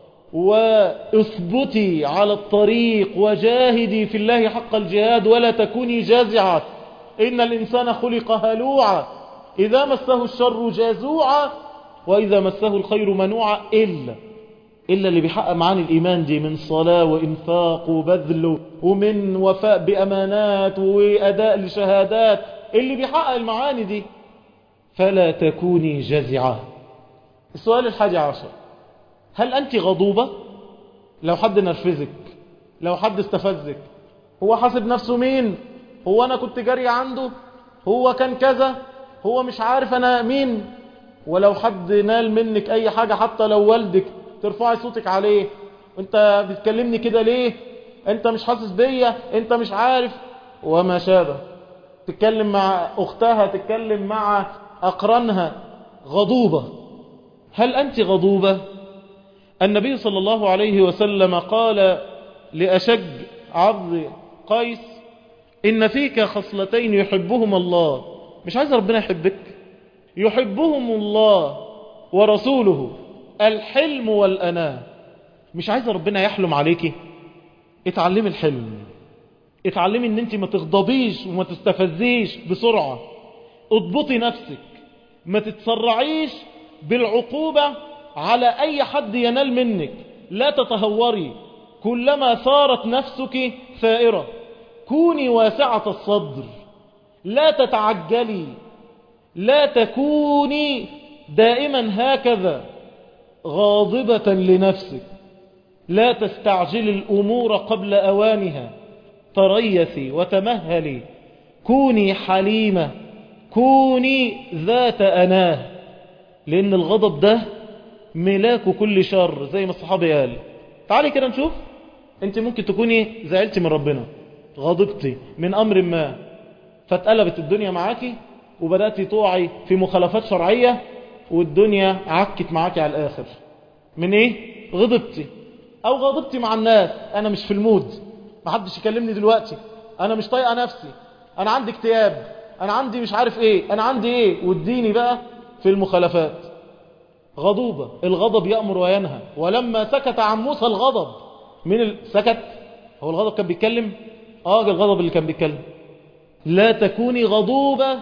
واثبتي على الطريق وجاهدي في الله حق الجهاد ولا تكوني جازعة إن الإنسان خلق هلوعا إذا مسه الشر جازوعا وإذا مسه الخير منوعا إلا إلا اللي بيحقق معاني الإيمان دي من صلاة وإنفاق وبذل ومن وفاء بأمانات وأداء لشهادات اللي بيحقق المعاني دي فلا تكوني جزعة السؤال الحادي عشر هل أنت غضوبة لو حد نرفزك لو حد استفزك هو حاسب نفسه مين هو أنا كنت جاري عنده هو كان كذا هو مش عارف أنا مين ولو حد نال منك أي حاجة حتى لو والدك ترفعي صوتك عليه انت بتكلمني كده ليه انت مش حاسس بيا انت مش عارف وما شابه تتكلم مع اختها تتكلم مع اقرانها غضوبة هل انت غضوبة النبي صلى الله عليه وسلم قال لأشج عبد قيس إن فيك خصلتين يحبهما الله مش عايز ربنا يحبك يحبهم الله ورسوله الحلم والأناة مش عايزة ربنا يحلم عليكي اتعلمي الحلم اتعلمي ان انت ما تغضبيش وما تستفزيش بسرعة اضبطي نفسك ما تتسرعيش بالعقوبة على اي حد ينال منك لا تتهوري كلما ثارت نفسك ثائرة كوني واسعة الصدر لا تتعجلي لا تكوني دائما هكذا غاضبة لنفسك لا تستعجل الأمور قبل أوانها تريثي وتمهلي كوني حليمة كوني ذات أناه لأن الغضب ده ملاك كل شر زي ما الصحابي قال تعالي كده نشوف انت ممكن تكوني زعلتي من ربنا غضبتي من أمر ما فاتقلبت الدنيا معاكي وبدأت تقعي في مخالفات شرعية والدنيا عكت معاكي على الآخر من ايه غضبتي او غضبتي مع الناس انا مش في المود محدش يكلمني دلوقتي انا مش طايقه نفسي انا عندي اكتئاب انا عندي مش عارف ايه انا عندي ايه واديني بقى في المخالفات غضوبة الغضب يأمر وينهى ولما سكت عن موسى الغضب من ال... سكت هو الغضب كان بيتكلم اه الغضب اللي كان بيتكلم لا تكوني غضوبة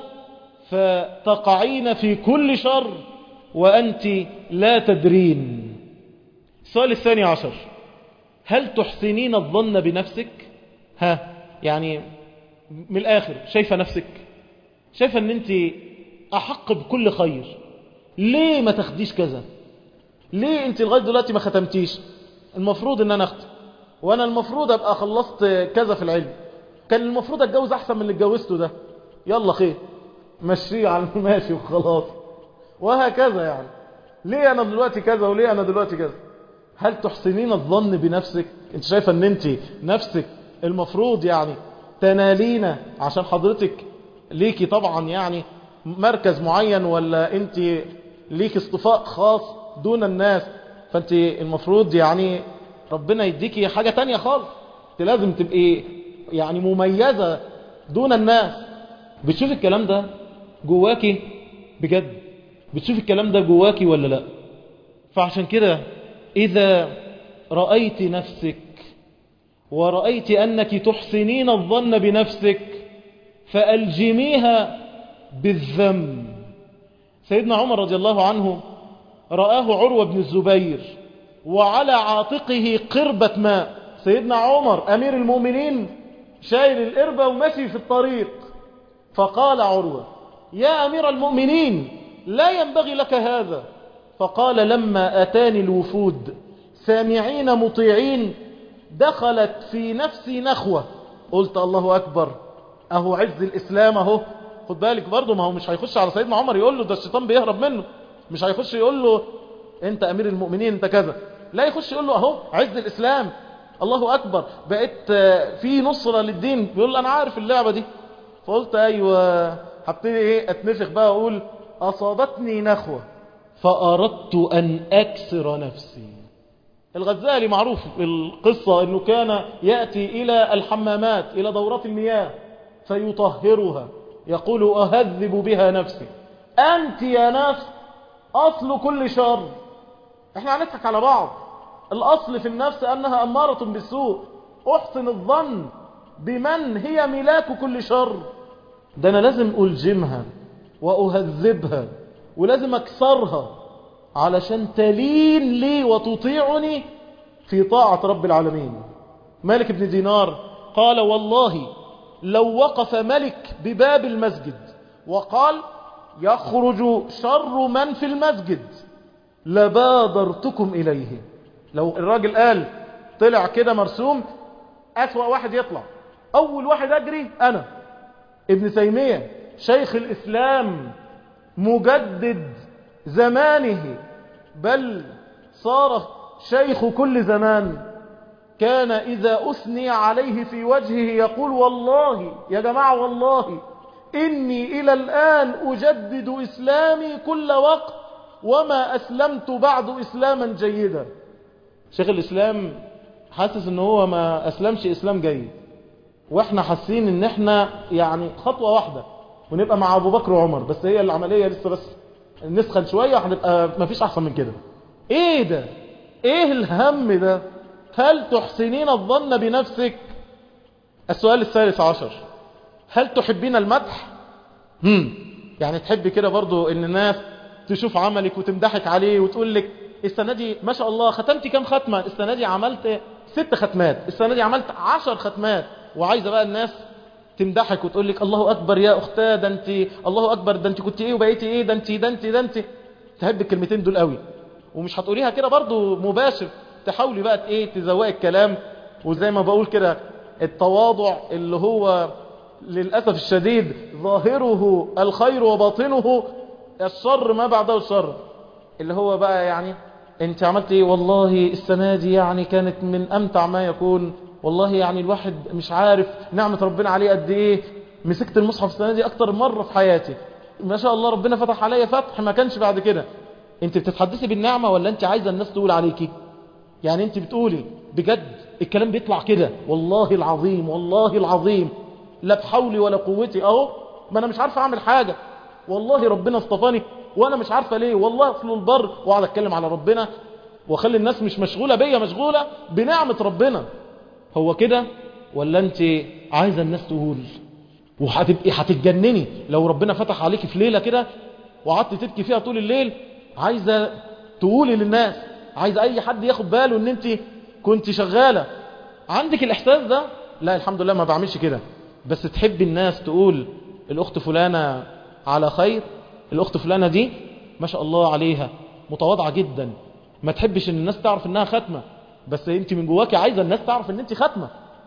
فتقعين في كل شر وأنت لا تدرين السؤال الثاني عشر هل تحسنين الظن بنفسك ها يعني من الآخر شايفة نفسك شايفة ان انت أحق بكل خير ليه ما تاخديش كذا ليه انت لغاية دلوقتي ما ختمتيش المفروض ان انا اختم وانا المفروض ابقى خلصت كذا في العلم كان المفروض اتجوز احسن من اللي اتجوزته ده يلا خير مشيه على ماشي وخلاص وهكذا يعني ليه انا دلوقتي كذا وليه انا دلوقتي كذا هل تحسنين الظن بنفسك انت شايفه ان انت نفسك المفروض يعني تنالين عشان حضرتك ليكي طبعا يعني مركز معين ولا انت ليك اصطفاء خاص دون الناس فانت المفروض يعني ربنا يديكي حاجة تانية خالص انت لازم تبقي يعني مميزة دون الناس بتشوف الكلام ده جواكي بجد بتشوف الكلام ده جواكي ولا لا فعشان كده إذا رأيت نفسك ورأيت أنك تحسنين الظن بنفسك فألجميها بالذم سيدنا عمر رضي الله عنه رآه عروة بن الزبير وعلى عاتقه قربة ماء سيدنا عمر أمير المؤمنين شايل القربة وماشي في الطريق فقال عروة يا أمير المؤمنين لا ينبغي لك هذا فقال لما أتاني الوفود سامعين مطيعين دخلت في نفسي نخوة قلت الله أكبر أهو عز الإسلام أهو خد بالك برضه ما هو مش هيخش على سيدنا عمر يقول له ده الشيطان بيهرب منه مش هيخش يقول له انت امير المؤمنين انت كذا لا يخش يقول له اهو عز الاسلام الله اكبر بقيت في نصرة للدين بيقول له انا عارف اللعبة دي فقلت ايوه هبتدي ايه اتنفخ بقى اقول اصابتني نخوة فاردت ان اكسر نفسي الغزالي معروف القصة انه كان يأتي الى الحمامات الى دورات المياه فيطهرها يقول اهذب بها نفسي انت يا نفس اصل كل شر احنا هنضحك على بعض الاصل في النفس انها امارة بالسوء احسن الظن بمن هي ملاك كل شر ده انا لازم الجمها واهذبها ولازم اكسرها علشان تلين لي وتطيعني في طاعة رب العالمين مالك بن دينار قال والله لو وقف ملك بباب المسجد وقال يخرج شر من في المسجد لبادرتكم إليه لو الراجل قال طلع كده مرسوم أسوأ واحد يطلع أول واحد أجري أنا ابن تيمية شيخ الإسلام مجدد زمانه بل صار شيخ كل زمان كان إذا أثني عليه في وجهه يقول والله يا جماعة والله إني إلى الآن أجدد إسلامي كل وقت وما أسلمت بعد إسلاما جيدا شيخ الإسلام حاسس ان هو ما أسلمش إسلام جيد وإحنا حاسين ان إحنا يعني خطوة واحدة ونبقى مع أبو بكر وعمر بس هي العملية لسه بس نسخن شوية وهنبقى ما فيش أحسن من كده إيه ده إيه الهم ده هل تحسنين الظن بنفسك السؤال الثالث عشر هل تحبين المدح هم. يعني تحب كده برضو ان الناس تشوف عملك وتمدحك عليه وتقول لك السنة دي ما شاء الله ختمتي كام ختمة السنة دي عملت ست ختمات السنة دي عملت عشر ختمات وعايزة بقى الناس تمدحك وتقول لك الله أكبر يا أختاه ده أنت الله أكبر ده أنت كنت إيه وبقيتي إيه ده أنت ده أنت ده أنت تحب الكلمتين دول قوي ومش هتقوليها كده برضو مباشر تحاولي بقى ايه تزوقي الكلام وزي ما بقول كده التواضع اللي هو للأسف الشديد ظاهره الخير وباطنه الشر ما بعده الشر اللي هو بقى يعني انت عملت ايه والله السنة دي يعني كانت من امتع ما يكون والله يعني الواحد مش عارف نعمة ربنا عليه قد ايه مسكت المصحف السنة دي اكتر مرة في حياتي ما شاء الله ربنا فتح عليا فتح ما كانش بعد كده انت بتتحدثي بالنعمة ولا انت عايزة الناس تقول عليكي يعني انت بتقولي بجد الكلام بيطلع كده والله العظيم والله العظيم لا بحولي ولا قوتي اهو ما انا مش عارف اعمل حاجة والله ربنا اصطفاني وانا مش عارفة ليه والله اصل البر واقعد اتكلم على ربنا واخلي الناس مش مشغولة بيا مشغولة بنعمة ربنا هو كده ولا انت عايزة الناس تقول وهتبقي هتتجنني لو ربنا فتح عليك في ليلة كده وقعدت تبكي فيها طول الليل عايزة تقولي للناس عايز اي حد ياخد باله ان انت كنت شغالة عندك الاحساس ده لا الحمد لله ما بعملش كده بس تحب الناس تقول الاخت فلانة على خير الاخت فلانة دي ما شاء الله عليها متواضعة جدا ما تحبش ان الناس تعرف انها ختمة بس انت من جواكي عايزة الناس تعرف ان انت ختمة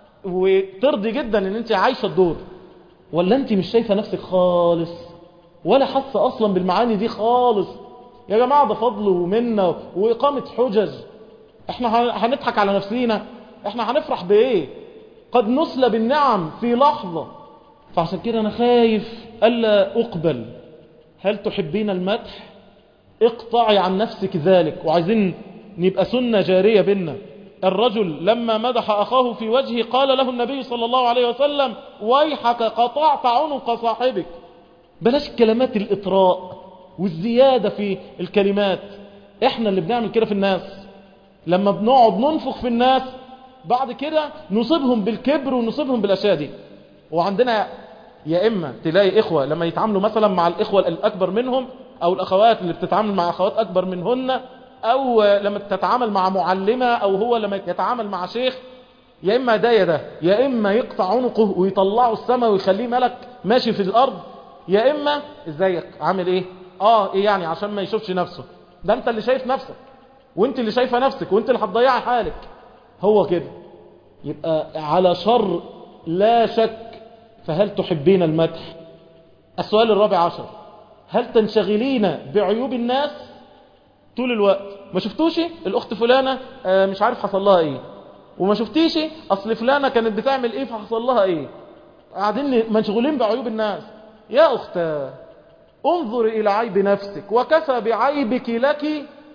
وترضي جدا ان انت عايشة الدور ولا انت مش شايفة نفسك خالص ولا حاسة اصلا بالمعاني دي خالص يا جماعة ده فضل ومنة وإقامة حجج احنا هنضحك على نفسينا احنا هنفرح بايه قد نسلب النعم في لحظة فعشان كده انا خايف ألا أقبل هل تحبين المدح اقطعي عن نفسك ذلك وعايزين نبقى سنة جارية بينا الرجل لما مدح أخاه في وجهه قال له النبي صلى الله عليه وسلم ويحك قطعت عنق صاحبك بلاش كلمات الإطراء والزيادة في الكلمات احنا اللي بنعمل كده في الناس لما بنقعد ننفخ في الناس بعد كده نصيبهم بالكبر ونصيبهم بالأشياء دي وعندنا يا إما تلاقي إخوة لما يتعاملوا مثلا مع الإخوة الأكبر منهم أو الأخوات اللي بتتعامل مع أخوات أكبر منهن أو لما تتعامل مع معلمة أو هو لما يتعامل مع شيخ يا إما ده يا ده يا إما يقطع عنقه ويطلعه السماء ويخليه ملك ماشي في الأرض يا إما إزيك عامل إيه اه ايه يعني عشان ما يشوفش نفسه ده انت اللي شايف نفسك وانت اللي شايفه نفسك وانت اللي هتضيعي حالك هو كده يبقى على شر لا شك فهل تحبين المدح السؤال الرابع عشر هل تنشغلين بعيوب الناس طول الوقت ما شفتوش الاخت فلانة آه مش عارف حصل لها ايه وما شفتيش اصل فلانة كانت بتعمل ايه فحصل لها ايه قاعدين مشغولين بعيوب الناس يا اختاه انظر الى عيب نفسك وكفى بعيبك لك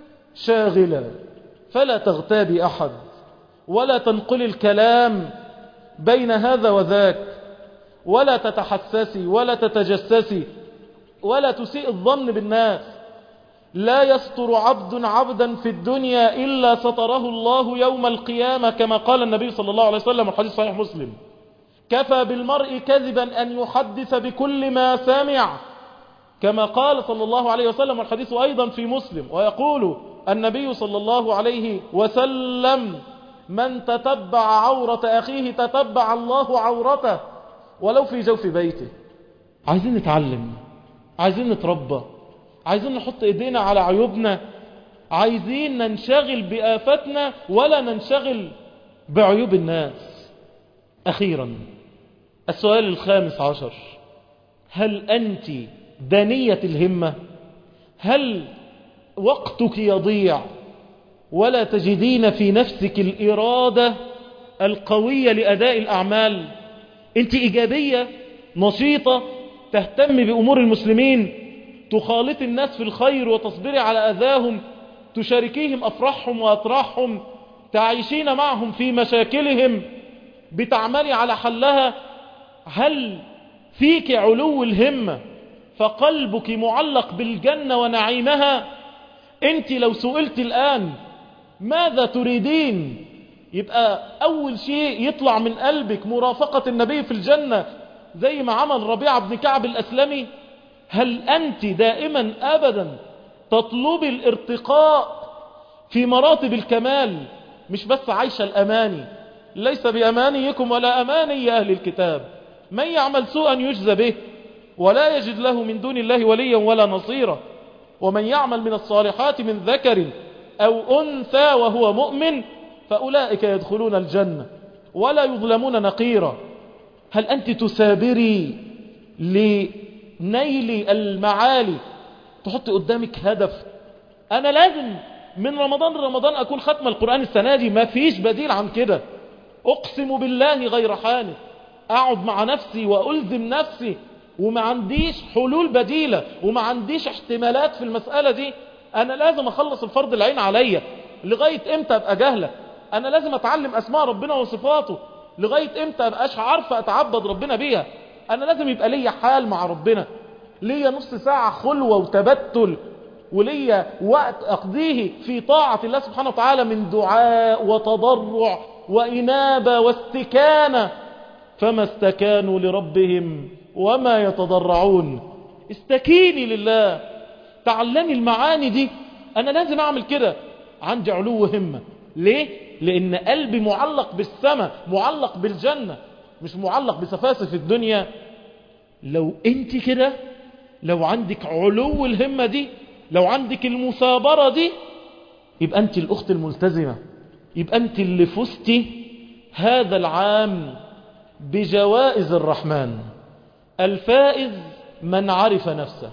شاغلا فلا تغتابي احد ولا تنقل الكلام بين هذا وذاك ولا تتحسسي ولا تتجسسي ولا تسيء الظن بالناس لا يستر عبد عبدا في الدنيا إلا ستره الله يوم القيامة كما قال النبي صلى الله عليه وسلم الحديث صحيح مسلم كفى بالمرء كذبا أن يحدث بكل ما سمع كما قال صلى الله عليه وسلم الحديث أيضا في مسلم ويقول النبي صلى الله عليه وسلم من تتبع عورة أخيه تتبع الله عورته ولو في جوف بيته عايزين نتعلم عايزين نتربى عايزين نحط ايدينا على عيوبنا عايزين ننشغل بآفتنا ولا ننشغل بعيوب الناس أخيرا السؤال الخامس عشر هل أنت دانية الهمة هل وقتك يضيع ولا تجدين في نفسك الإرادة القوية لأداء الأعمال أنت إيجابية نشيطة تهتم بأمور المسلمين تخالط الناس في الخير وتصبري على أذاهم تشاركيهم أفراحهم وأطراحهم تعيشين معهم في مشاكلهم بتعملي على حلها هل فيك علو الهمة فقلبك معلق بالجنة ونعيمها انت لو سئلت الآن ماذا تريدين يبقى أول شيء يطلع من قلبك مرافقة النبي في الجنة زي ما عمل ربيعة بن كعب الأسلمي هل أنت دائما أبدا تطلب الارتقاء في مراتب الكمال مش بس عايشة الأماني ليس بأمانيكم ولا أماني أهل الكتاب من يعمل سوءا يجزى به ولا يجد له من دون الله وليا ولا نصيرا ومن يعمل من الصالحات من ذكر أو أنثى وهو مؤمن فأولئك يدخلون الجنة ولا يظلمون نقيرا هل أنت تسابري لنيل المعالي تحط قدامك هدف أنا لازم من رمضان لرمضان أكون ختم القرآن السنة دي ما فيش بديل عن كده أقسم بالله غير حانث أقعد مع نفسي وألزم نفسي وما عنديش حلول بديلة وما عنديش احتمالات في المسألة دي أنا لازم أخلص الفرض العين عليا لغاية إمتى أبقى جهلة أنا لازم أتعلم أسماء ربنا وصفاته لغاية إمتى أبقاش عارفة أتعبد ربنا بيها أنا لازم يبقى ليا حال مع ربنا ليا نص ساعة خلوة وتبتل وليا وقت أقضيه في طاعة الله سبحانه وتعالى من دعاء وتضرع وإنابة واستكانة فما استكانوا لربهم وما يتضرعون استكيني لله تعلمي المعاني دي أنا لازم أعمل كده عندي علو همة ليه؟ لأن قلبي معلق بالسماء معلق بالجنة مش معلق بسفاسف الدنيا لو انت كده لو عندك علو الهمة دي لو عندك المثابرة دي يبقى انت الأخت الملتزمة يبقى انت اللي فزتي هذا العام بجوائز الرحمن الفائز من عرف نفسه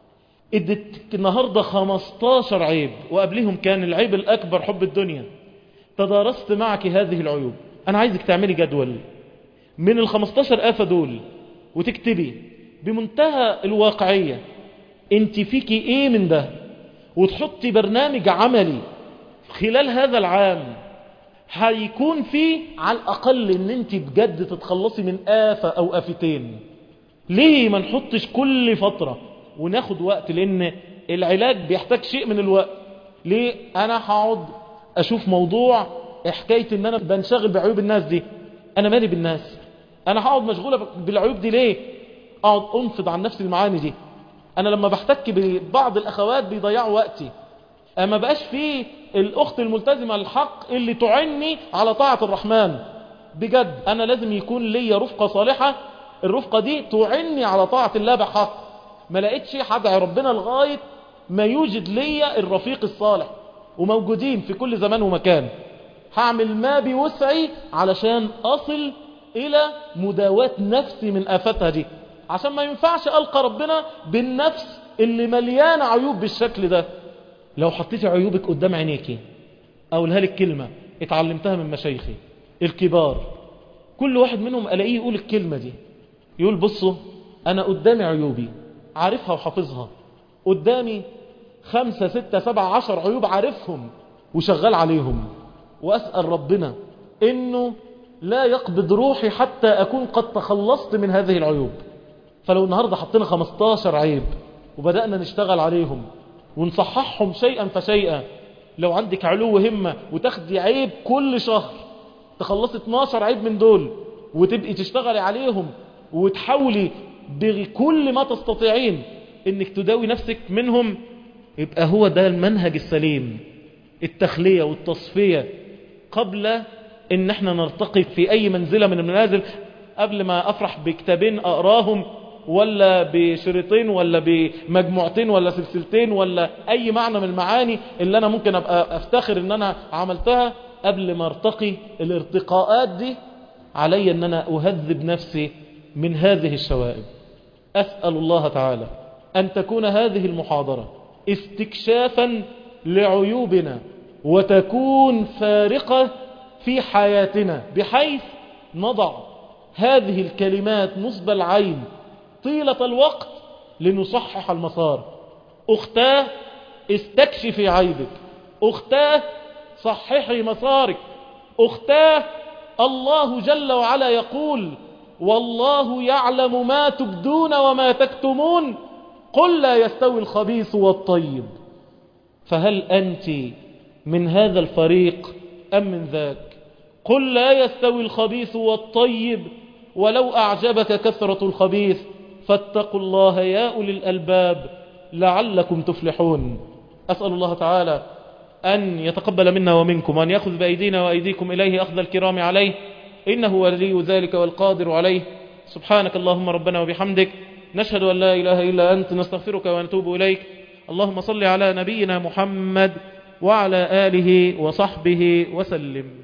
ادت النهاردة 15 عيب وقبلهم كان العيب الأكبر حب الدنيا تدارست معك هذه العيوب أنا عايزك تعملي جدول من ال 15 آفة دول وتكتبي بمنتهى الواقعية انت فيكي ايه من ده وتحطي برنامج عملي خلال هذا العام هيكون فيه على الأقل ان انت بجد تتخلصي من آفة أو آفتين ليه ما نحطش كل فترة وناخد وقت لان العلاج بيحتاج شيء من الوقت ليه انا هقعد اشوف موضوع حكاية ان انا بنشغل بعيوب الناس دي انا مالي بالناس انا هقعد مشغولة بالعيوب دي ليه اقعد انفض عن نفسي المعاني دي انا لما بحتك ببعض الاخوات بيضيعوا وقتي اما بقاش فيه الاخت الملتزمة الحق اللي تعني على طاعة الرحمن بجد انا لازم يكون ليا رفقة صالحة الرفقة دي تعني على طاعة الله بحق ما لقيتش هدعي ربنا لغاية ما يوجد ليا الرفيق الصالح وموجودين في كل زمان ومكان هعمل ما بوسعي علشان أصل إلى مداواة نفسي من آفاتها دي عشان ما ينفعش ألقى ربنا بالنفس اللي مليانة عيوب بالشكل ده لو حطيتي عيوبك قدام عينيكي أقولها لك كلمة اتعلمتها من مشايخي الكبار كل واحد منهم ألاقيه يقول الكلمة دي يقول بصوا أنا قدامي عيوبي عارفها وحافظها قدامي خمسة ستة سبعة عشر عيوب عارفهم وشغال عليهم وأسأل ربنا إنه لا يقبض روحي حتى أكون قد تخلصت من هذه العيوب فلو النهاردة حطينا 15 عيب وبدأنا نشتغل عليهم ونصححهم شيئا فشيئا لو عندك علو همة وتاخدي عيب كل شهر تخلصي 12 عيب من دول وتبقي تشتغلي عليهم وتحاولي بكل ما تستطيعين انك تداوي نفسك منهم يبقى هو ده المنهج السليم التخلية والتصفية قبل ان احنا نرتقي في اي منزلة من المنازل قبل ما افرح بكتابين اقراهم ولا بشريطين ولا بمجموعتين ولا سلسلتين ولا اي معنى من المعاني اللي انا ممكن ابقى افتخر ان انا عملتها قبل ما ارتقي الارتقاءات دي علي ان انا اهذب نفسي من هذه الشوائب اسأل الله تعالى ان تكون هذه المحاضرة استكشافا لعيوبنا وتكون فارقة في حياتنا بحيث نضع هذه الكلمات نصب العين طيلة الوقت لنصحح المسار أختاه استكشفي عيبك أختاه صححي مسارك أختاه الله جل وعلا يقول والله يعلم ما تبدون وما تكتمون قل لا يستوي الخبيث والطيب فهل أنت من هذا الفريق أم من ذاك قل لا يستوي الخبيث والطيب ولو أعجبك كثرة الخبيث فاتقوا الله يا أولي الألباب لعلكم تفلحون أسأل الله تعالى أن يتقبل منا ومنكم وأن يأخذ بأيدينا وأيديكم إليه أخذ الكرام عليه إنه ولي ذلك والقادر عليه سبحانك اللهم ربنا وبحمدك نشهد أن لا إله إلا أنت نستغفرك ونتوب إليك اللهم صل على نبينا محمد وعلى آله وصحبه وسلم